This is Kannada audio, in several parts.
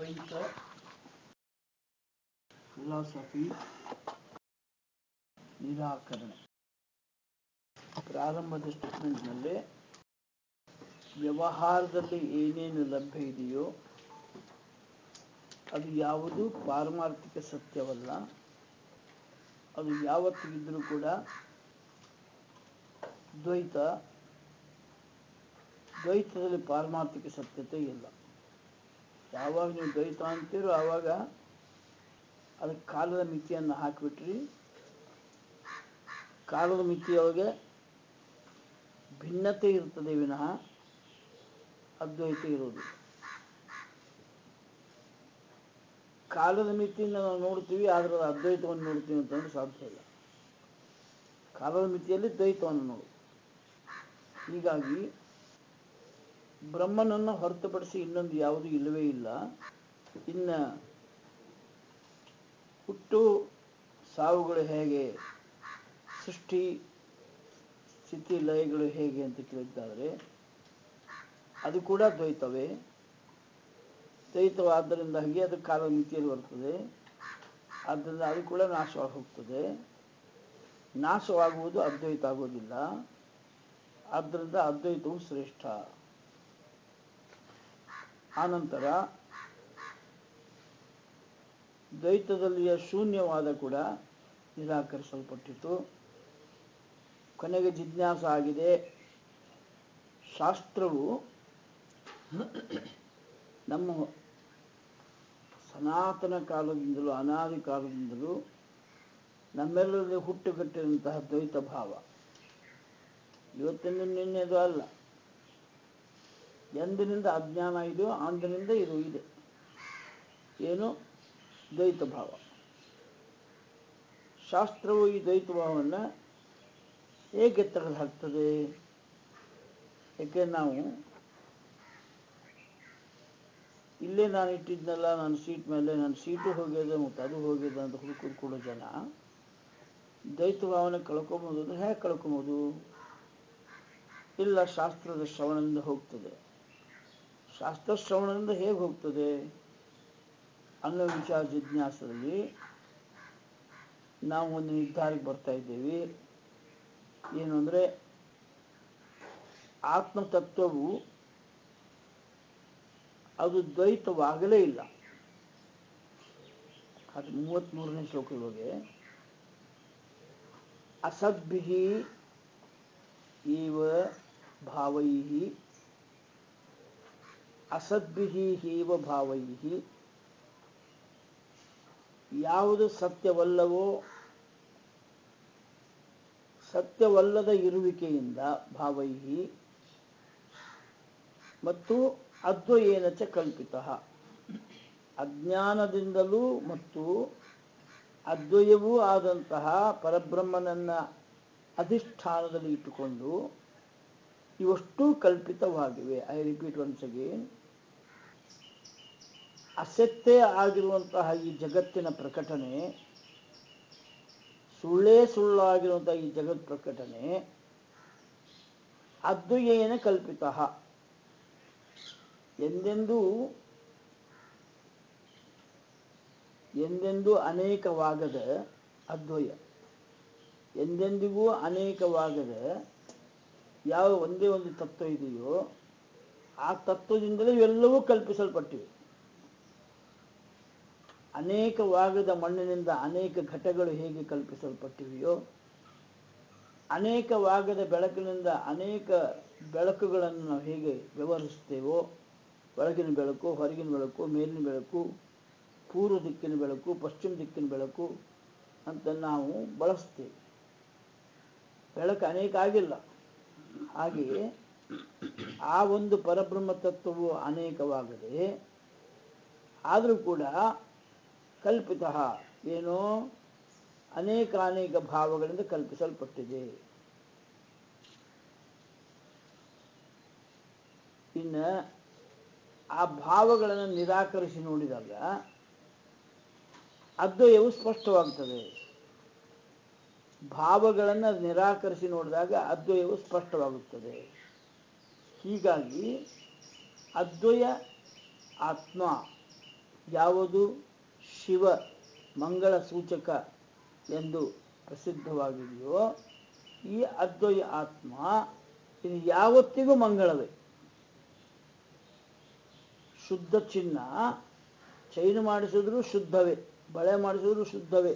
ದ್ವೈತ ಫಿಲಾಸಫಿ ನಿರಾಕರಣೆ ಪ್ರಾರಂಭದ ಸ್ಟೇಟ್ಮೆಂಟ್ನಲ್ಲಿ ವ್ಯವಹಾರದಲ್ಲಿ ಏನೇನು ಲಭ್ಯ ಇದೆಯೋ ಅದು ಯಾವುದು ಪಾರಮಾರ್ಥಿಕ ಸತ್ಯವಲ್ಲ ಅದು ಯಾವತ್ತಿಗಿದ್ರೂ ಕೂಡ ದ್ವೈತ ದ್ವೈತದಲ್ಲಿ ಪಾರಮಾರ್ಥಿಕ ಸತ್ಯತೆ ಇಲ್ಲ ಯಾವಾಗ ನೀವು ದ್ವೈತ ಅಂತೀರೋ ಆವಾಗ ಅದಕ್ಕೆ ಕಾಲದ ಮಿತಿಯನ್ನು ಹಾಕಿಬಿಟ್ರಿ ಕಾಲದ ಮಿತಿಯೊಳಗೆ ಭಿನ್ನತೆ ಇರ್ತದೆ ವಿನಃ ಅದ್ವೈತ ಇರುವುದಿಲ್ಲ ಕಾಲದ ಮಿತಿಯನ್ನು ನಾವು ನೋಡ್ತೀವಿ ಆದರೆ ಅದ್ವೈತವನ್ನು ನೋಡ್ತೀವಿ ಅಂತಂದ್ರೆ ಸಾಧ್ಯ ಇಲ್ಲ ಕಾಲದ ಮಿತಿಯಲ್ಲಿ ದ್ವೈತವನ್ನು ನೋಡು ಹೀಗಾಗಿ ಬ್ರಹ್ಮನನ್ನು ಹೊರತುಪಡಿಸಿ ಇನ್ನೊಂದು ಯಾವುದೂ ಇಲ್ಲವೇ ಇಲ್ಲ ಇನ್ನು ಹುಟ್ಟು ಸಾವುಗಳು ಹೇಗೆ ಸೃಷ್ಟಿ ಸ್ಥಿತಿ ಲಯಗಳು ಹೇಗೆ ಅಂತ ಕೇಳಿದ್ದಾದರೆ ಅದು ಕೂಡ ದ್ವೈತವೇ ದ್ವೈತವಾದ್ದರಿಂದಾಗಿ ಅದು ಕಾಲ ಮಿತಿಯಲ್ಲಿ ಬರ್ತದೆ ಆದ್ದರಿಂದ ಅದು ಕೂಡ ನಾಶವಾಗಿ ಹೋಗ್ತದೆ ನಾಶವಾಗುವುದು ಅದ್ವೈತ ಆಗೋದಿಲ್ಲ ಆದ್ದರಿಂದ ಅದ್ವೈತವು ಶ್ರೇಷ್ಠ ಆನಂತರ ದ್ವೈತದಲ್ಲಿಯ ಶೂನ್ಯವಾದ ಕೂಡ ನಿರಾಕರಿಸಲ್ಪಟ್ಟಿತು ಕೊನೆಗೆ ಜಿಜ್ಞಾಸ ಆಗಿದೆ ಶಾಸ್ತ್ರವು ನಮ್ಮ ಸನಾತನ ಕಾಲದಿಂದಲೂ ಅನಾದಿ ಕಾಲದಿಂದಲೂ ನಮ್ಮೆಲ್ಲರಲ್ಲಿ ಹುಟ್ಟುಗಟ್ಟಿರುವಂತಹ ದ್ವೈತ ಭಾವ ಇವತ್ತಿನ ನಿನ್ನೆದು ಅಲ್ಲ ಎಂದಿನಿಂದ ಅಜ್ಞಾನ ಇದೆಯೋ ಅಂದಿನಿಂದ ಇದು ಇದೆ ಏನು ದ್ವೈತ ಭಾವ ಶಾಸ್ತ್ರವು ಈ ದ್ವೈತ ಭಾವವನ್ನು ಹೇಗೆ ತೆಗೆದು ಹಾಕ್ತದೆ ಏಕೆ ನಾವು ಇಲ್ಲೇ ನಾನು ಇಟ್ಟಿದ್ನಲ್ಲ ನನ್ನ ಸೀಟ್ ಮೇಲೆ ನನ್ನ ಸೀಟು ಹೋಗಿದೆ ಮತ್ತು ಅದು ಹೋಗಿದೆ ಅಂತ ಹುಡುಕೋದು ಕೂಡ ಜನ ದ್ವೈತ ಭಾವನೆ ಕಳ್ಕೊಬೋದು ಅಂದ್ರೆ ಹೇಗೆ ಕಳ್ಕೊಬೋದು ಇಲ್ಲ ಶಾಸ್ತ್ರದ ಶ್ರವಣದಿಂದ ಹೋಗ್ತದೆ ಶಾಸ್ತ್ರ ಶ್ರವಣದಿಂದ ಹೇಗೆ ಹೋಗ್ತದೆ ಅನ್ನೋ ವಿಚಾರ ಜಿಜ್ಞಾಸದಲ್ಲಿ ನಾವು ಒಂದು ನಿರ್ಧಾರಕ್ಕೆ ಬರ್ತಾ ಇದ್ದೇವೆ ಏನು ಅಂದರೆ ಆತ್ಮತತ್ವವು ಅದು ದ್ವೈತವಾಗಲೇ ಇಲ್ಲ ಅದು ಮೂವತ್ತ್ಮೂರನೇ ಶ್ಲೋಕದೊಳಗೆ ಅಸದ್ಭಿ ಇವ ಭಾವೈ ಅಸದ್ಭಿ ಹೀವ ಭಾವೈ ಯಾವುದು ಸತ್ಯವಲ್ಲವೋ ಸತ್ಯವಲ್ಲದ ಇರುವಿಕೆಯಿಂದ ಭಾವೈ ಮತ್ತು ಅದ್ವಯೇನ ಚ ಕಲ್ಪಿತ ಅಜ್ಞಾನದಿಂದಲೂ ಮತ್ತು ಅದ್ವಯವೂ ಆದಂತಹ ಪರಬ್ರಹ್ಮನನ್ನ ಅಧಿಷ್ಠಾನದಲ್ಲಿ ಇಟ್ಟುಕೊಂಡು ಇವಷ್ಟೂ ಕಲ್ಪಿತವಾಗಿವೆ ಐ ರಿಪೀಟ್ ಒನ್ಸ್ ಅಗೇನ್ ಅಸತ್ತೇ ಆಗಿರುವಂತಹ ಈ ಜಗತ್ತಿನ ಪ್ರಕಟಣೆ ಸುಳ್ಳೇ ಸುಳ್ಳಾಗಿರುವಂತಹ ಈ ಜಗತ್ ಪ್ರಕಟಣೆ ಅದ್ವಯೇನ ಕಲ್ಪಿತ ಎಂದೆಂದೂ ಎಂದೆಂದೂ ಅನೇಕವಾಗದ ಅದ್ವಯ ಎಂದೆಂದಿಗೂ ಅನೇಕವಾಗದ ಯಾವ ಒಂದೇ ಒಂದು ತತ್ವ ಇದೆಯೋ ಆ ತತ್ವದಿಂದಲೇ ಇವೆಲ್ಲವೂ ಕಲ್ಪಿಸಲ್ಪಟ್ಟಿವೆ ಅನೇಕವಾಗದ ಮಣ್ಣಿನಿಂದ ಅನೇಕ ಘಟಗಳು ಹೇಗೆ ಕಲ್ಪಿಸಲ್ಪಟ್ಟಿವೆಯೋ ಅನೇಕವಾಗದ ಬೆಳಕಿನಿಂದ ಅನೇಕ ಬೆಳಕುಗಳನ್ನು ನಾವು ಹೇಗೆ ವ್ಯವಹರಿಸ್ತೇವೋ ಒಳಗಿನ ಬೆಳಕು ಹೊರಗಿನ ಬೆಳಕು ಮೇಲಿನ ಬೆಳಕು ಪೂರ್ವ ದಿಕ್ಕಿನ ಬೆಳಕು ಪಶ್ಚಿಮ ದಿಕ್ಕಿನ ಬೆಳಕು ಅಂತ ನಾವು ಬಳಸ್ತೇವೆ ಬೆಳಕು ಅನೇಕ ಆಗಿಲ್ಲ ಹಾಗೆಯೇ ಆ ಒಂದು ಪರಬ್ರಹ್ಮ ತತ್ವವು ಅನೇಕವಾಗದೆ ಆದರೂ ಕೂಡ ಕಲ್ಪಿತ ಏನೋ ಅನೇಕ ಅನೇಕ ಭಾವಗಳಿಂದ ಕಲ್ಪಿಸಲ್ಪಟ್ಟಿದೆ ಇನ್ನು ಆ ಭಾವಗಳನ್ನು ನಿರಾಕರಿಸಿ ನೋಡಿದಾಗ ಅದ್ವಯವು ಸ್ಪಷ್ಟವಾಗ್ತದೆ ಭಾವಗಳನ್ನು ನಿರಾಕರಿಸಿ ನೋಡಿದಾಗ ಅದ್ವಯವು ಸ್ಪಷ್ಟವಾಗುತ್ತದೆ ಹೀಗಾಗಿ ಅದ್ವಯ ಆತ್ಮ ಯಾವುದು ಶಿವ ಮಂಗಳ ಸೂಚಕ ಎಂದು ಪ್ರಸಿದ್ಧವಾಗಿದೆಯೋ ಈ ಅದ್ವಯ ಆತ್ಮ ಇದು ಯಾವತ್ತಿಗೂ ಮಂಗಳವೇ ಶುದ್ಧ ಚಿನ್ನ ಚೈನು ಮಾಡಿಸಿದ್ರು ಶುದ್ಧವೇ ಬಳೆ ಮಾಡಿಸಿದ್ರು ಶುದ್ಧವೇ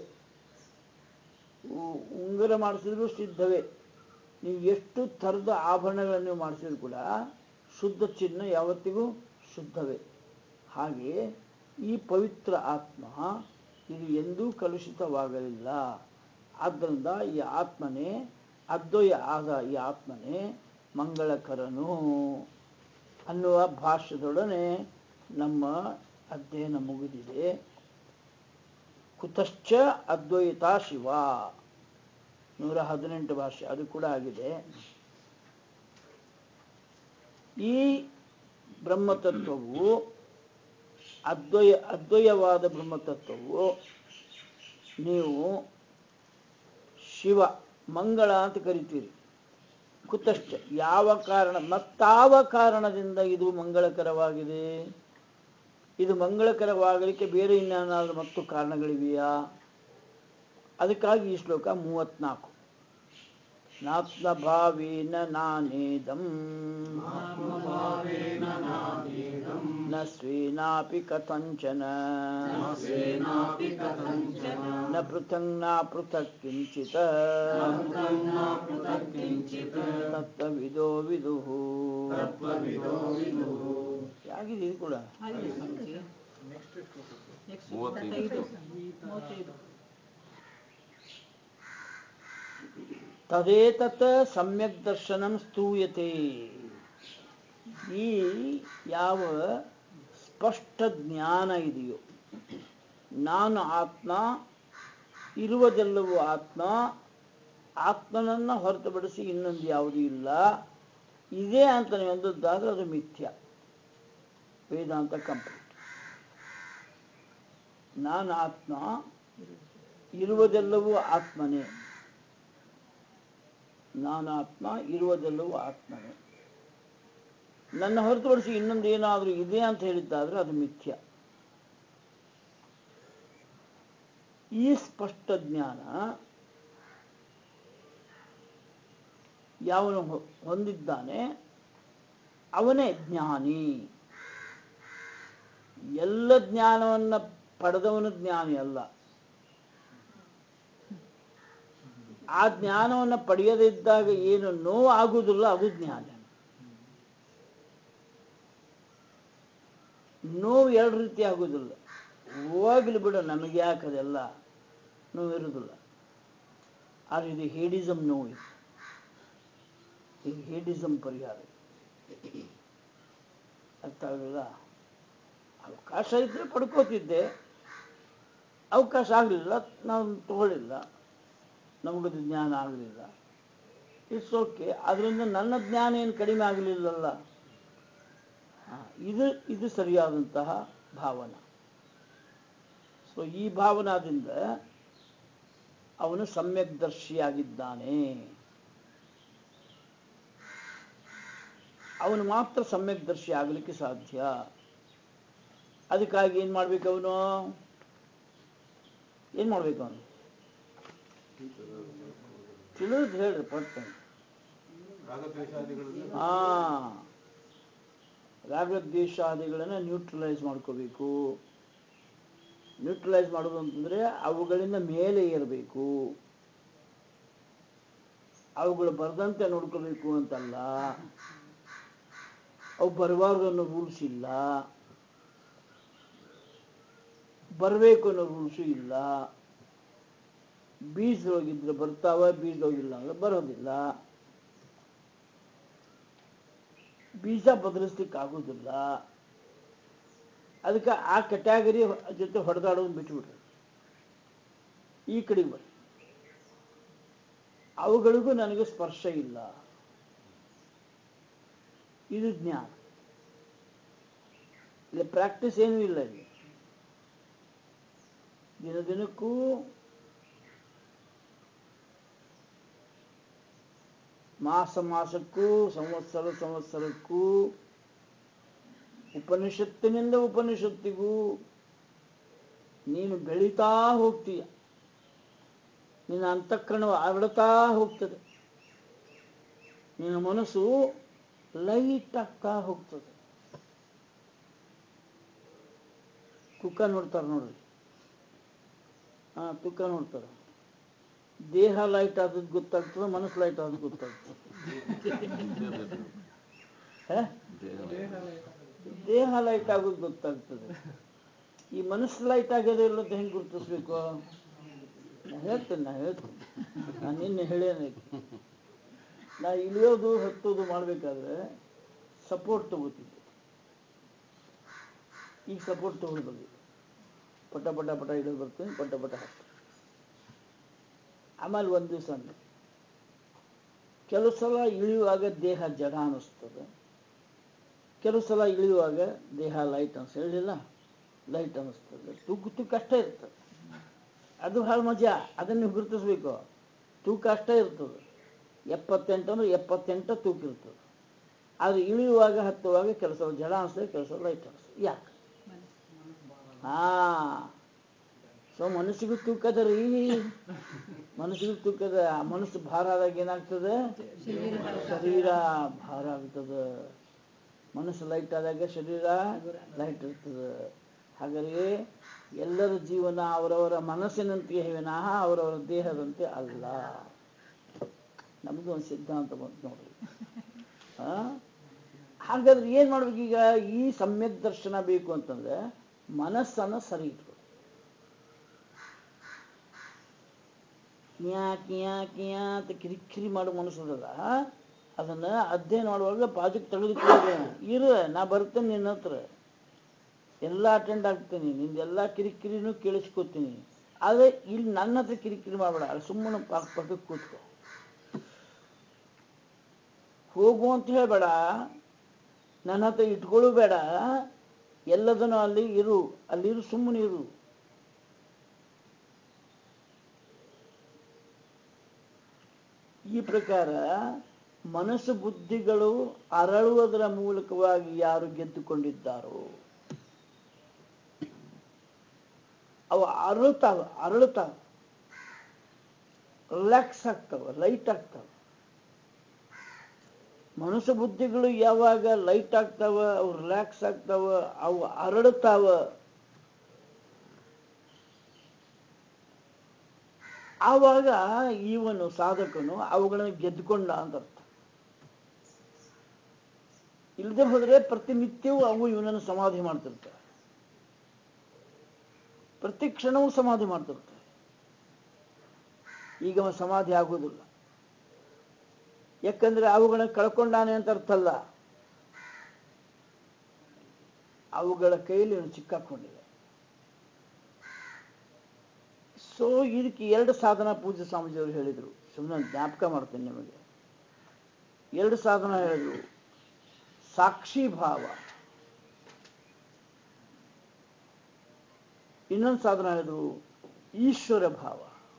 ಉ- ಉಂಗುರ ಮಾಡಿಸಿದ್ರು ಶುದ್ಧವೇ ನೀವು ಎಷ್ಟು ಥರದ ಆಭರಣಗಳನ್ನು ನೀವು ಮಾಡಿಸಿದ್ರು ಕೂಡ ಶುದ್ಧ ಚಿನ್ನ ಯಾವತ್ತಿಗೂ ಶುದ್ಧವೇ ಹಾಗೆ ಈ ಪವಿತ್ರ ಆತ್ಮ ಇದು ಎಂದೂ ಕಲುಷಿತವಾಗಲಿಲ್ಲ ಆದ್ದರಿಂದ ಈ ಆತ್ಮನೇ ಅದ್ವಯ ಆದ ಈ ಆತ್ಮನೇ ಮಂಗಳಕರನು ಅನ್ನುವ ಭಾಷ್ಯದೊಡನೆ ನಮ್ಮ ಅಧ್ಯಯನ ಮುಗಿದಿದೆ ಕುತಶ್ಚ ಅದ್ವೈತ ಶಿವ ನೂರ ಹದಿನೆಂಟು ಭಾಷೆ ಅದು ಕೂಡ ಆಗಿದೆ ಈ ಬ್ರಹ್ಮತತ್ವವು ಅದ್ವಯ ಅದ್ವಯವಾದ ಬ್ರಹ್ಮತತ್ವವು ನೀವು ಶಿವ ಮಂಗಳ ಅಂತ ಕರಿತೀರಿ ಕುತಶ್ಚ ಯಾವ ಕಾರಣ ಮತ್ತಾವ ಕಾರಣದಿಂದ ಇದು ಮಂಗಳಕರವಾಗಿದೆ ಇದು ಮಂಗಳಕರವಾಗಲಿಕ್ಕೆ ಬೇರೆ ಇನ್ನೇನಾದರೂ ಮತ್ತು ಕಾರಣಗಳಿವೆಯಾ ಅದಕ್ಕಾಗಿ ಈ ಶ್ಲೋಕ ಮೂವತ್ನಾಲ್ಕು ನಾತ್ಮ ಭಾವೇನ ನಾನೇದಂ ಆತ್ಮಭಾವೇನ ನಾನೇದಂ ನ ಸ್ವೇನಾಪಿ ಕಥಂಚನ ನ ಸ್ವೇನಾಪಿ ಕಥಂಚನ ನ ಪೃಥಂಗ್ ನ ಪೃಥಕ್ ಕಿಂಚಿತ್ ಅರ್ಥಂ ನ ಪೃಥಕ್ ಕಿಂಚಿತ್ ತತ್ವವಿದೋ ವಿದುಃ ತತ್ವವಿದೋ ವಿದುಃ ಯಾಗಿದೆ ಇದು ಕೂಡ ಮೂವತ್ತೈದು ತದೇತತ್ ಸಮ್ಯಕ್ ದರ್ಶನಂ ಸ್ತೂಯತೆ ಈ ಯಾವ ಸ್ಪಷ್ಟ ಜ್ಞಾನ ಇದೆಯೋ ನಾನು ಆತ್ಮ ಇರುವುದೆಲ್ಲವೂ ಆತ್ಮ ಆತ್ಮನನ್ನ ಹೊರತುಪಡಿಸಿ ಇನ್ನೊಂದು ಯಾವುದೂ ಇಲ್ಲ ಇದೆ ಅಂತ ನೀವು ಅಂದದ್ದಾದ್ರೆ ಅದು ಮಿಥ್ಯ ವೇದಾಂತ ಕಂಪ್ಲೀಟ್ ನಾನು ಆತ್ಮ ಇರುವುದೆಲ್ಲವೂ ಆತ್ಮನೇ ನಾನು ಆತ್ಮ ಇರುವುದೆಲ್ಲವೂ ಆತ್ಮನೇ ನನ್ನ ಹೊರತುಪಡಿಸಿ ಇನ್ನೊಂದು ಏನಾದರೂ ಇದೆ ಅಂತ ಹೇಳಿದ್ದಾದ್ರೆ ಅದು ಮಿಥ್ಯ ಈ ಸ್ಪಷ್ಟ ಜ್ಞಾನ ಯಾವನು ಹೊ- ಹೊಂದಿದ್ದಾನೆ ಅವನೇ ಜ್ಞಾನಿ ಎಲ್ಲ ಜ್ಞಾನವನ್ನ ಪಡೆದವನು ಜ್ಞಾನಿ ಅಲ್ಲ ಆ ಜ್ಞಾನವನ್ನು ಪಡೆಯದೇ ಇದ್ದಾಗ ಏನು ನೋವು ಆಗುವುದಿಲ್ಲ ಅದು ಜ್ಞಾನ ನೋವು ಎರಡು ರೀತಿ ಆಗುವುದಿಲ್ಲ ಹೋಗ್ಲಿ ಬಿಡು ನಮಗೆ ಯಾಕೆ ಅದೆಲ್ಲ ನೋವು ಇರುವುದಿಲ್ಲ ಆದರೆ ಇದು ಹೇಡಿಸಮ್ ನೋವು ಇದು ಇದು ಹೇಡಿಸಮ್ ಪರಿಹಾರ ಅರ್ಥ ಆಗಲಿಲ್ಲ ಅವಕಾಶ ಇದ್ರೆ ಪಡ್ಕೋತಿದ್ದೆ ಅವಕಾಶ ಆಗಲಿಲ್ಲ ನಾವು ತಗೊಳ್ಳಿಲ್ಲ ನಮಗದು ಜ್ಞಾನ ಆಗಲಿಲ್ಲ ಇಟ್ಸ್ ಓಕೆ ಅದರಿಂದ ನನ್ನ ಜ್ಞಾನ ಏನು ಕಡಿಮೆ ಆಗಲಿಲ್ಲಲ್ಲ ಹಾ, ಇದು ಇದು ಸರಿಯಾದಂತಹ ಭಾವನ ಸೊ ಈ ಭಾವನಾದಿಂದ ಅವನು ಸಮ್ಯಕ್ ದರ್ಶಿಯಾಗಿದ್ದಾನೆ ಅವನು ಮಾತ್ರ ಸಮ್ಯಕ್ ದರ್ಶಿ ಆಗಲಿಕ್ಕೆ ಸಾಧ್ಯ ಅದಕ್ಕಾಗಿ ಏನು ಮಾಡ್ಬೇಕು ಅವನು ಏನು ಮಾಡ್ಬೇಕು ಅವನು ತಿಳಿದು ಹೇಳ್ರಿ ಪಟ್ಟ ಹಾ ರಾಗದ್ವೇಷಾದಿಗಳನ್ನು ನ್ಯೂಟ್ರಲೈಸ್ ಮಾಡ್ಕೋಬೇಕು ನ್ಯೂಟ್ರಲೈಸ್ ಮಾಡೋದು ಅಂತಂದ್ರೆ ಅವುಗಳಿಂದ ಮೇಲೆ ಏರಬೇಕು ಅವುಗಳು ಬರದಂತೆ ನೋಡ್ಕೋಬೇಕು ಅಂತಲ್ಲ ಅವು ಬರಬಾರ್ದು ಅನ್ನೋ ರೂಲ್ಸ್ ಇಲ್ಲ ಬರಬೇಕು ಅನ್ನೋ ರೂಲ್ಸು ಇಲ್ಲ ಬೀಜದೊಳಗಿದ್ರೆ ಬರ್ತಾವ ಬೀಜದೊಳಗಿಲ್ಲ ಅಂದ್ರೆ ಬರೋದಿಲ್ಲ ಬೀಜ ಬದಲಿಸ್ಲಿಕ್ಕೆ ಆಗೋದಿಲ್ಲ ಅದಕ್ಕೆ ಆ ಕೆಟ್ಯಾಗರಿ ಜೊತೆ ಹೊಡೆದಾಡೋದು ಬಿಟ್ಬಿಡ್ರಿ ಈ ಕಡೆಗೆ ಬರ್ರಿ ಅವುಗಳಿಗೂ ನನಗೆ ಸ್ಪರ್ಶ ಇಲ್ಲ ಇದು ಜ್ಞಾನ ಇಲ್ಲಿ ಪ್ರಾಕ್ಟೀಸ್ ಏನೂ ಇಲ್ಲ ಇಲ್ಲಿ ದಿನ ದಿನಕ್ಕೂ ಮಾಸ ಮಾಸಕ್ಕೂ ಸಂವತ್ಸರ ಸಂವತ್ಸರಕ್ಕೂ ಉಪನಿಷತ್ತಿನಿಂದ ಉಪನಿಷತ್ತಿಗೂ ನೀನು ಬೆಳೀತಾ ಹೋಗ್ತೀಯ ನಿನ್ನ ಅಂತಃಕರಣವು ಅರಳುತ್ತಾ ಹೋಗ್ತದೆ ನಿನ್ನ ಮನಸ್ಸು ಲೈಟ್ ಆಗ್ತಾ ಹೋಗ್ತದೆ ತೂಕ ನೋಡ್ತಾರೆ ನೋಡ್ರಿ ಹಾ ತೂಕ ನೋಡ್ತಾರೆ ದೇಹ ಲೈಟ್ ಆದದ್ದು ಗೊತ್ತಾಗ್ತದೆ ಮನಸ್ಸು ಲೈಟ್ ಆದದ್ದು ಗೊತ್ತಾಗ್ತದೆ ಹೇ? ದೇಹ ಲೈಟ್ ಆಗೋದು ಗೊತ್ತಾಗ್ತದೆ ಈ ಮನಸ್ಸು ಲೈಟ್ ಆಗೋದೇ ಇಲ್ಲದ ಹೆಂಗೆ ಗುರುತಿಸ್ಬೇಕು ನಾ ಹೇಳ್ತೇನೆ ನಾ ಹೇಳ್ತೇನೆ ನಾನು ನಿನ್ನೆ ಹೇಳೇನೆ ನಾ ಇಳಿಯೋದು ಹತ್ತೋದು ಮಾಡಬೇಕಾದ್ರೆ ಸಪೋರ್ಟ್ ತಗೋತಿದ್ದೆ ಈಗ ಸಪೋರ್ಟ್ ತಗೊಂಡು ಬಂದಿದ್ದೆ ಪಟ ಪಟ ಪಟ ಇಳಿದು ಬರ್ತೀನಿ ಪಟ ಪಟ ಹತ್ತೀನಿ ಆಮೇಲೆ ಒಂದು ದಿವಸ ಅಂದೆ ಕೆಲವು ಸಲ ಇಳಿಯುವಾಗ ದೇಹ ಜಡ ಅನ್ನಿಸ್ತದೆ ಕೆಲವು ಸಲ ಇಳಿಯುವಾಗ ದೇಹ ಲೈಟ್ ಅನ್ಸ್ ಹೇಳಿಲ್ಲ ಲೈಟ್ ಅನ್ನಿಸ್ತದೆ ತೂಕ ತೂಕ ಅಷ್ಟೇ ಇರ್ತದೆ ಅದು ಭಾಳ ಮಜಾ ಅದನ್ನು ನೀವು ಗುರುತಿಸ್ಬೇಕು ತೂಕ ಅಷ್ಟೇ ಇರ್ತದೆ ಎಪ್ಪತ್ತೆಂಟು ಅಂದ್ರೆ ಎಪ್ಪತ್ತೆಂಟು ತೂಕ ಇರ್ತದೆ ಆದರೆ ಇಳಿಯುವಾಗ ಹತ್ತುವಾಗ ಕೆಲಸ ಜಡ ಅನಿಸ್ತದೆ ಕೆಲಸ ಲೈಟ್ ಅನಿಸ್ತದೆ ಯಾಕೆ ಹಾ ಸೊ ಮನಸ್ಸಿಗೂ ತೂಕದ ರೀ ಮನಸ್ಸಿಗೂ ತೂಕದ ಆ ಮನಸ್ಸು ಭಾರ ಆದಾಗ ಏನಾಗ್ತದೆ ಶರೀರ ಭಾರ ಆಗ್ತದೆ ಮನಸ್ಸು ಲೈಟ್ ಆದಾಗ ಶರೀರ ಲೈಟ್ ಇರ್ತದೆ ಹಾಗಾಗಿ ಎಲ್ಲರ ಜೀವನ ಅವರವರ ಮನಸ್ಸಿನಂತೆ ವಿನಃ ಅವರವರ ದೇಹದಂತೆ ಅಲ್ಲ ನಮ್ದು ಒಂದು ಸಿದ್ಧಾಂತ ಬಂತು ನೋಡ್ರಿ ಆ? ಹಾಗಾದ್ರೆ ಏನ್ ಮಾಡ್ಬೇಕು ಈಗ ಈ ಸಮ್ಯಕ್ ದರ್ಶನ ಬೇಕು ಅಂತಂದ್ರೆ ಮನಸ್ಸನ್ನ ಸರಿ ಇಟ್ಕೊ ಕಿಯಾ ಕಿಯಾ ಕಿಯಾ ಅಂತ ಕಿರಿಕಿರಿ ಮಾಡೋ ಮನಸ್ಸದಲ್ಲ ಅದನ್ನ ಅಧ್ಯಯನ ಮಾಡುವಾಗ ಬಾಜುಕ್ ತೆಗೆದುಕೊಳ್ಳೋದು ಇರು ನಾ ಬರ್ತೇನೆ ನಿನ್ನ ಹತ್ರ ಎಲ್ಲ ಅಟೆಂಡ್ ಆಗ್ತೀನಿ ನಿಂದೆಲ್ಲ ಕಿರಿಕಿರಿನೂ ಕೇಳಿಸ್ಕೊತೀನಿ ಆದರೆ ಇಲ್ಲಿ ನನ್ನ ಹತ್ರ ಕಿರಿಕಿರಿ ಮಾಡಬೇಡ ಅಲ್ಲಿ ಸುಮ್ಮನೆ ಪಕ್ಕಕ್ಕೆ ಕೂತ್ಕೊ ಹೋಗು ಅಂತ ಹೇಳಬೇಡ ನನ್ನ ಹತ್ರ ಇಟ್ಕೊಳ್ಳು ಬೇಡ ಎಲ್ಲದನ್ನು ಅಲ್ಲಿ ಇರು ಅಲ್ಲಿರು ಸುಮ್ಮನೆ ಇರು ಈ ಪ್ರಕಾರ ಮನಸ್ಸು ಬುದ್ಧಿಗಳು ಅರಳುವುದರ ಮೂಲಕವಾಗಿ ಯಾರು ಗೆದ್ದುಕೊಂಡಿದ್ದಾರೋ ಅವು ಅರಳುತ್ತಾವ ಅರಳುತ್ತಾವ ರಿಲ್ಯಾಕ್ಸ್ ಆಗ್ತಾವ ಲೈಟ್ ಆಗ್ತಾವ ಮನಸ್ಸು ಬುದ್ಧಿಗಳು ಯಾವಾಗ ಲೈಟ್ ಆಗ್ತಾವ ಅವು ರಿಲ್ಯಾಕ್ಸ್ ಆಗ್ತಾವ ಅವು ಅರಳುತ್ತಾವ ಆವಾಗ ಇವನು ಸಾಧಕನು ಅವುಗಳನ್ನು ಗೆದ್ದುಕೊಂಡ ಅಂತ ಅರ್ಥ ಇಲ್ಲದೆ ಹೋದ್ರೆ ಪ್ರತಿನಿತ್ಯವೂ ಅವು ಇವನನ್ನು ಸಮಾಧಿ ಮಾಡ್ತಿರ್ತಾರೆ ಪ್ರತಿ ಕ್ಷಣವೂ ಸಮಾಧಿ ಮಾಡ್ತಿರ್ತಾರೆ ಈಗ ಅವ ಸಮಾಧಿ ಆಗುವುದಿಲ್ಲ ಯಾಕಂದ್ರೆ ಅವುಗಳನ್ನ ಕಳ್ಕೊಂಡಾನೆ ಅಂತ ಅರ್ಥ ಅಲ್ಲ ಅವುಗಳ ಕೈಯಲ್ಲಿ ಇವನು ಸಿಕ್ಕಾಕೊಂಡಿದೆ ಸೊ ಇದಕ್ಕೆ ಎರಡು ಸಾಧನ ಪೂಜೆ ಸ್ವಾಮೀಜಿಯವರು ಹೇಳಿದರು ಸುಮ್ಮನೆ ಜ್ಞಾಪಕ ಮಾಡ್ತೇನೆ ನಿಮಗೆ ಎರಡು ಸಾಧನ ಹೇಳಿದ್ರು ಸಾಕ್ಷಿ ಭಾವ ಇನ್ನೊಂದು ಸಾಧನ ಹೇಳಿದ್ರು ಈಶ್ವರ ಭಾವ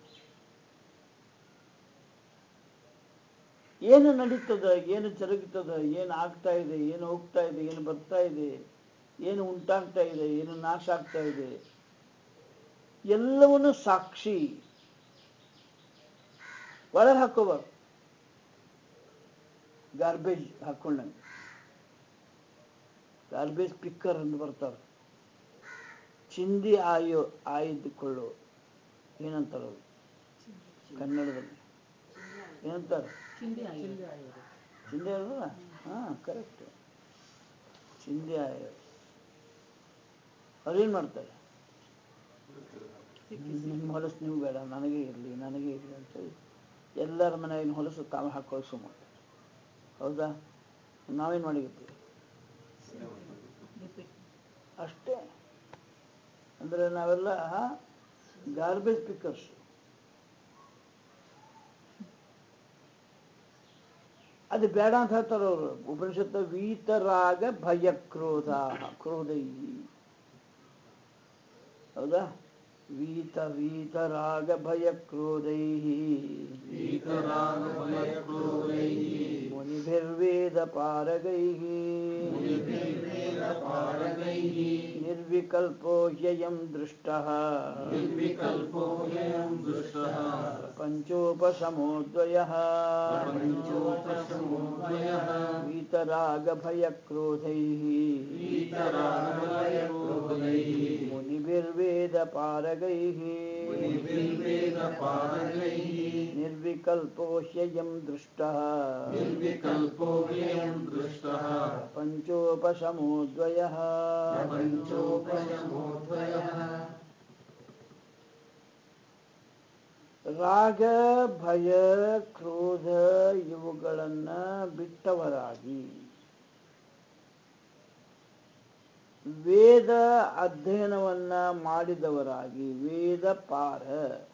ಏನು ನಡೀತದ ಏನು ಜರುಗುತ್ತದ ಏನು ಆಗ್ತಾ ಇದೆ ಏನು ಹೋಗ್ತಾ ಇದೆ ಏನು ಬರ್ತಾ ಇದೆ ಏನು ಉಂಟಾಗ್ತಾ ಇದೆ ಏನು ನಾಶ ಆಗ್ತಾ ಇದೆ ಎಲ್ಲವನ್ನು ಸಾಕ್ಷಿ ಒಳಗೆ ಹಾಕೋಬಾರ್ದು ಗಾರ್ಬೇಜ್ ಹಾಕೊಂಡಂಗೆ ಗಾರ್ಬೇಜ್ ಪಿಕ್ಕರ್ ಅಂತ ಬರ್ತಾರೆ ಚಿಂದಿ ಆಯೋ ಆಯ್ದುಕೊಳ್ಳೋ ಏನಂತಾರ ಅದು ಕನ್ನಡದಲ್ಲಿ ಏನಂತಾರೆ ಚಿಂದಿ ಆಗಿ ಚಿಂದೆ ಅಲ್ವಾ ಹಾಂ ಕರೆಕ್ಟ್ ಚಿಂದೆ ಆಯೋ ಅವ್ರೇನು ಮಾಡ್ತಾರೆ ನಿಮ್ಮ ಹೊಲಸು ನೀವು ಬೇಡ ನನಗೆ ಇರಲಿ ನನಗೆ ಇರಲಿ ಅಂತೇಳಿ ಎಲ್ಲರ ಮನೆಯಾಗಿನ ಹೊಲಸು ತಾವು ಹಾಕೊಳ್ಳಿ ಸುಮ್ಮ ಹೌದಾ ನಾವೇನು ಮಾಡಿರ್ತೀವಿ ಅಷ್ಟೇ ಅಂದರೆ ನಾವೆಲ್ಲ ಗಾರ್ಬೇಜ್ ಪಿಕ್ಕರ್ಸ್ ಅದು ಬೇಡ ಅಂತ ಹೇಳ್ತಾರೆ ಅವರು ಉಪನಿಷತ್ತು ವೀತರಾಗ ಭಯ ಕ್ರೋಧ ಕ್ರೋಧೈ ಹೌದಾ ವೀತ ವೀತರಾಗ ಭಯ ಕ್ರೋಧೈ ಮುನಿಭಿರ್ವೇದ ಪಾರಗೈ वेदपारगैः निर्विकल्पो ह्ययं दृष्टः निर्विकल्पो ह्ययं दृष्टः पञ्चोपशमोद्वयः पञ्चोपशमोद्वयः वीतरागभयक्रोधैः वीतरागभयक्रोधैः मुनिभिर्वेदपारगैः मुनिभिर्वेदपारगैः निर्विकल्पो ह्ययं दृष्टः निर्विकल्पो ह्ययं दृष्टः पञ्चोपशमोद्वयः पञ्चोपशमोद्वयः ರಾಗ ಭಯ ಕ್ರೋಧ ಇವುಗಳನ್ನ ಬಿಟ್ಟವರಾಗಿ ವೇದ ಅಧ್ಯಯನವನ್ನ ಮಾಡಿದವರಾಗಿ ವೇದ ಪಾರ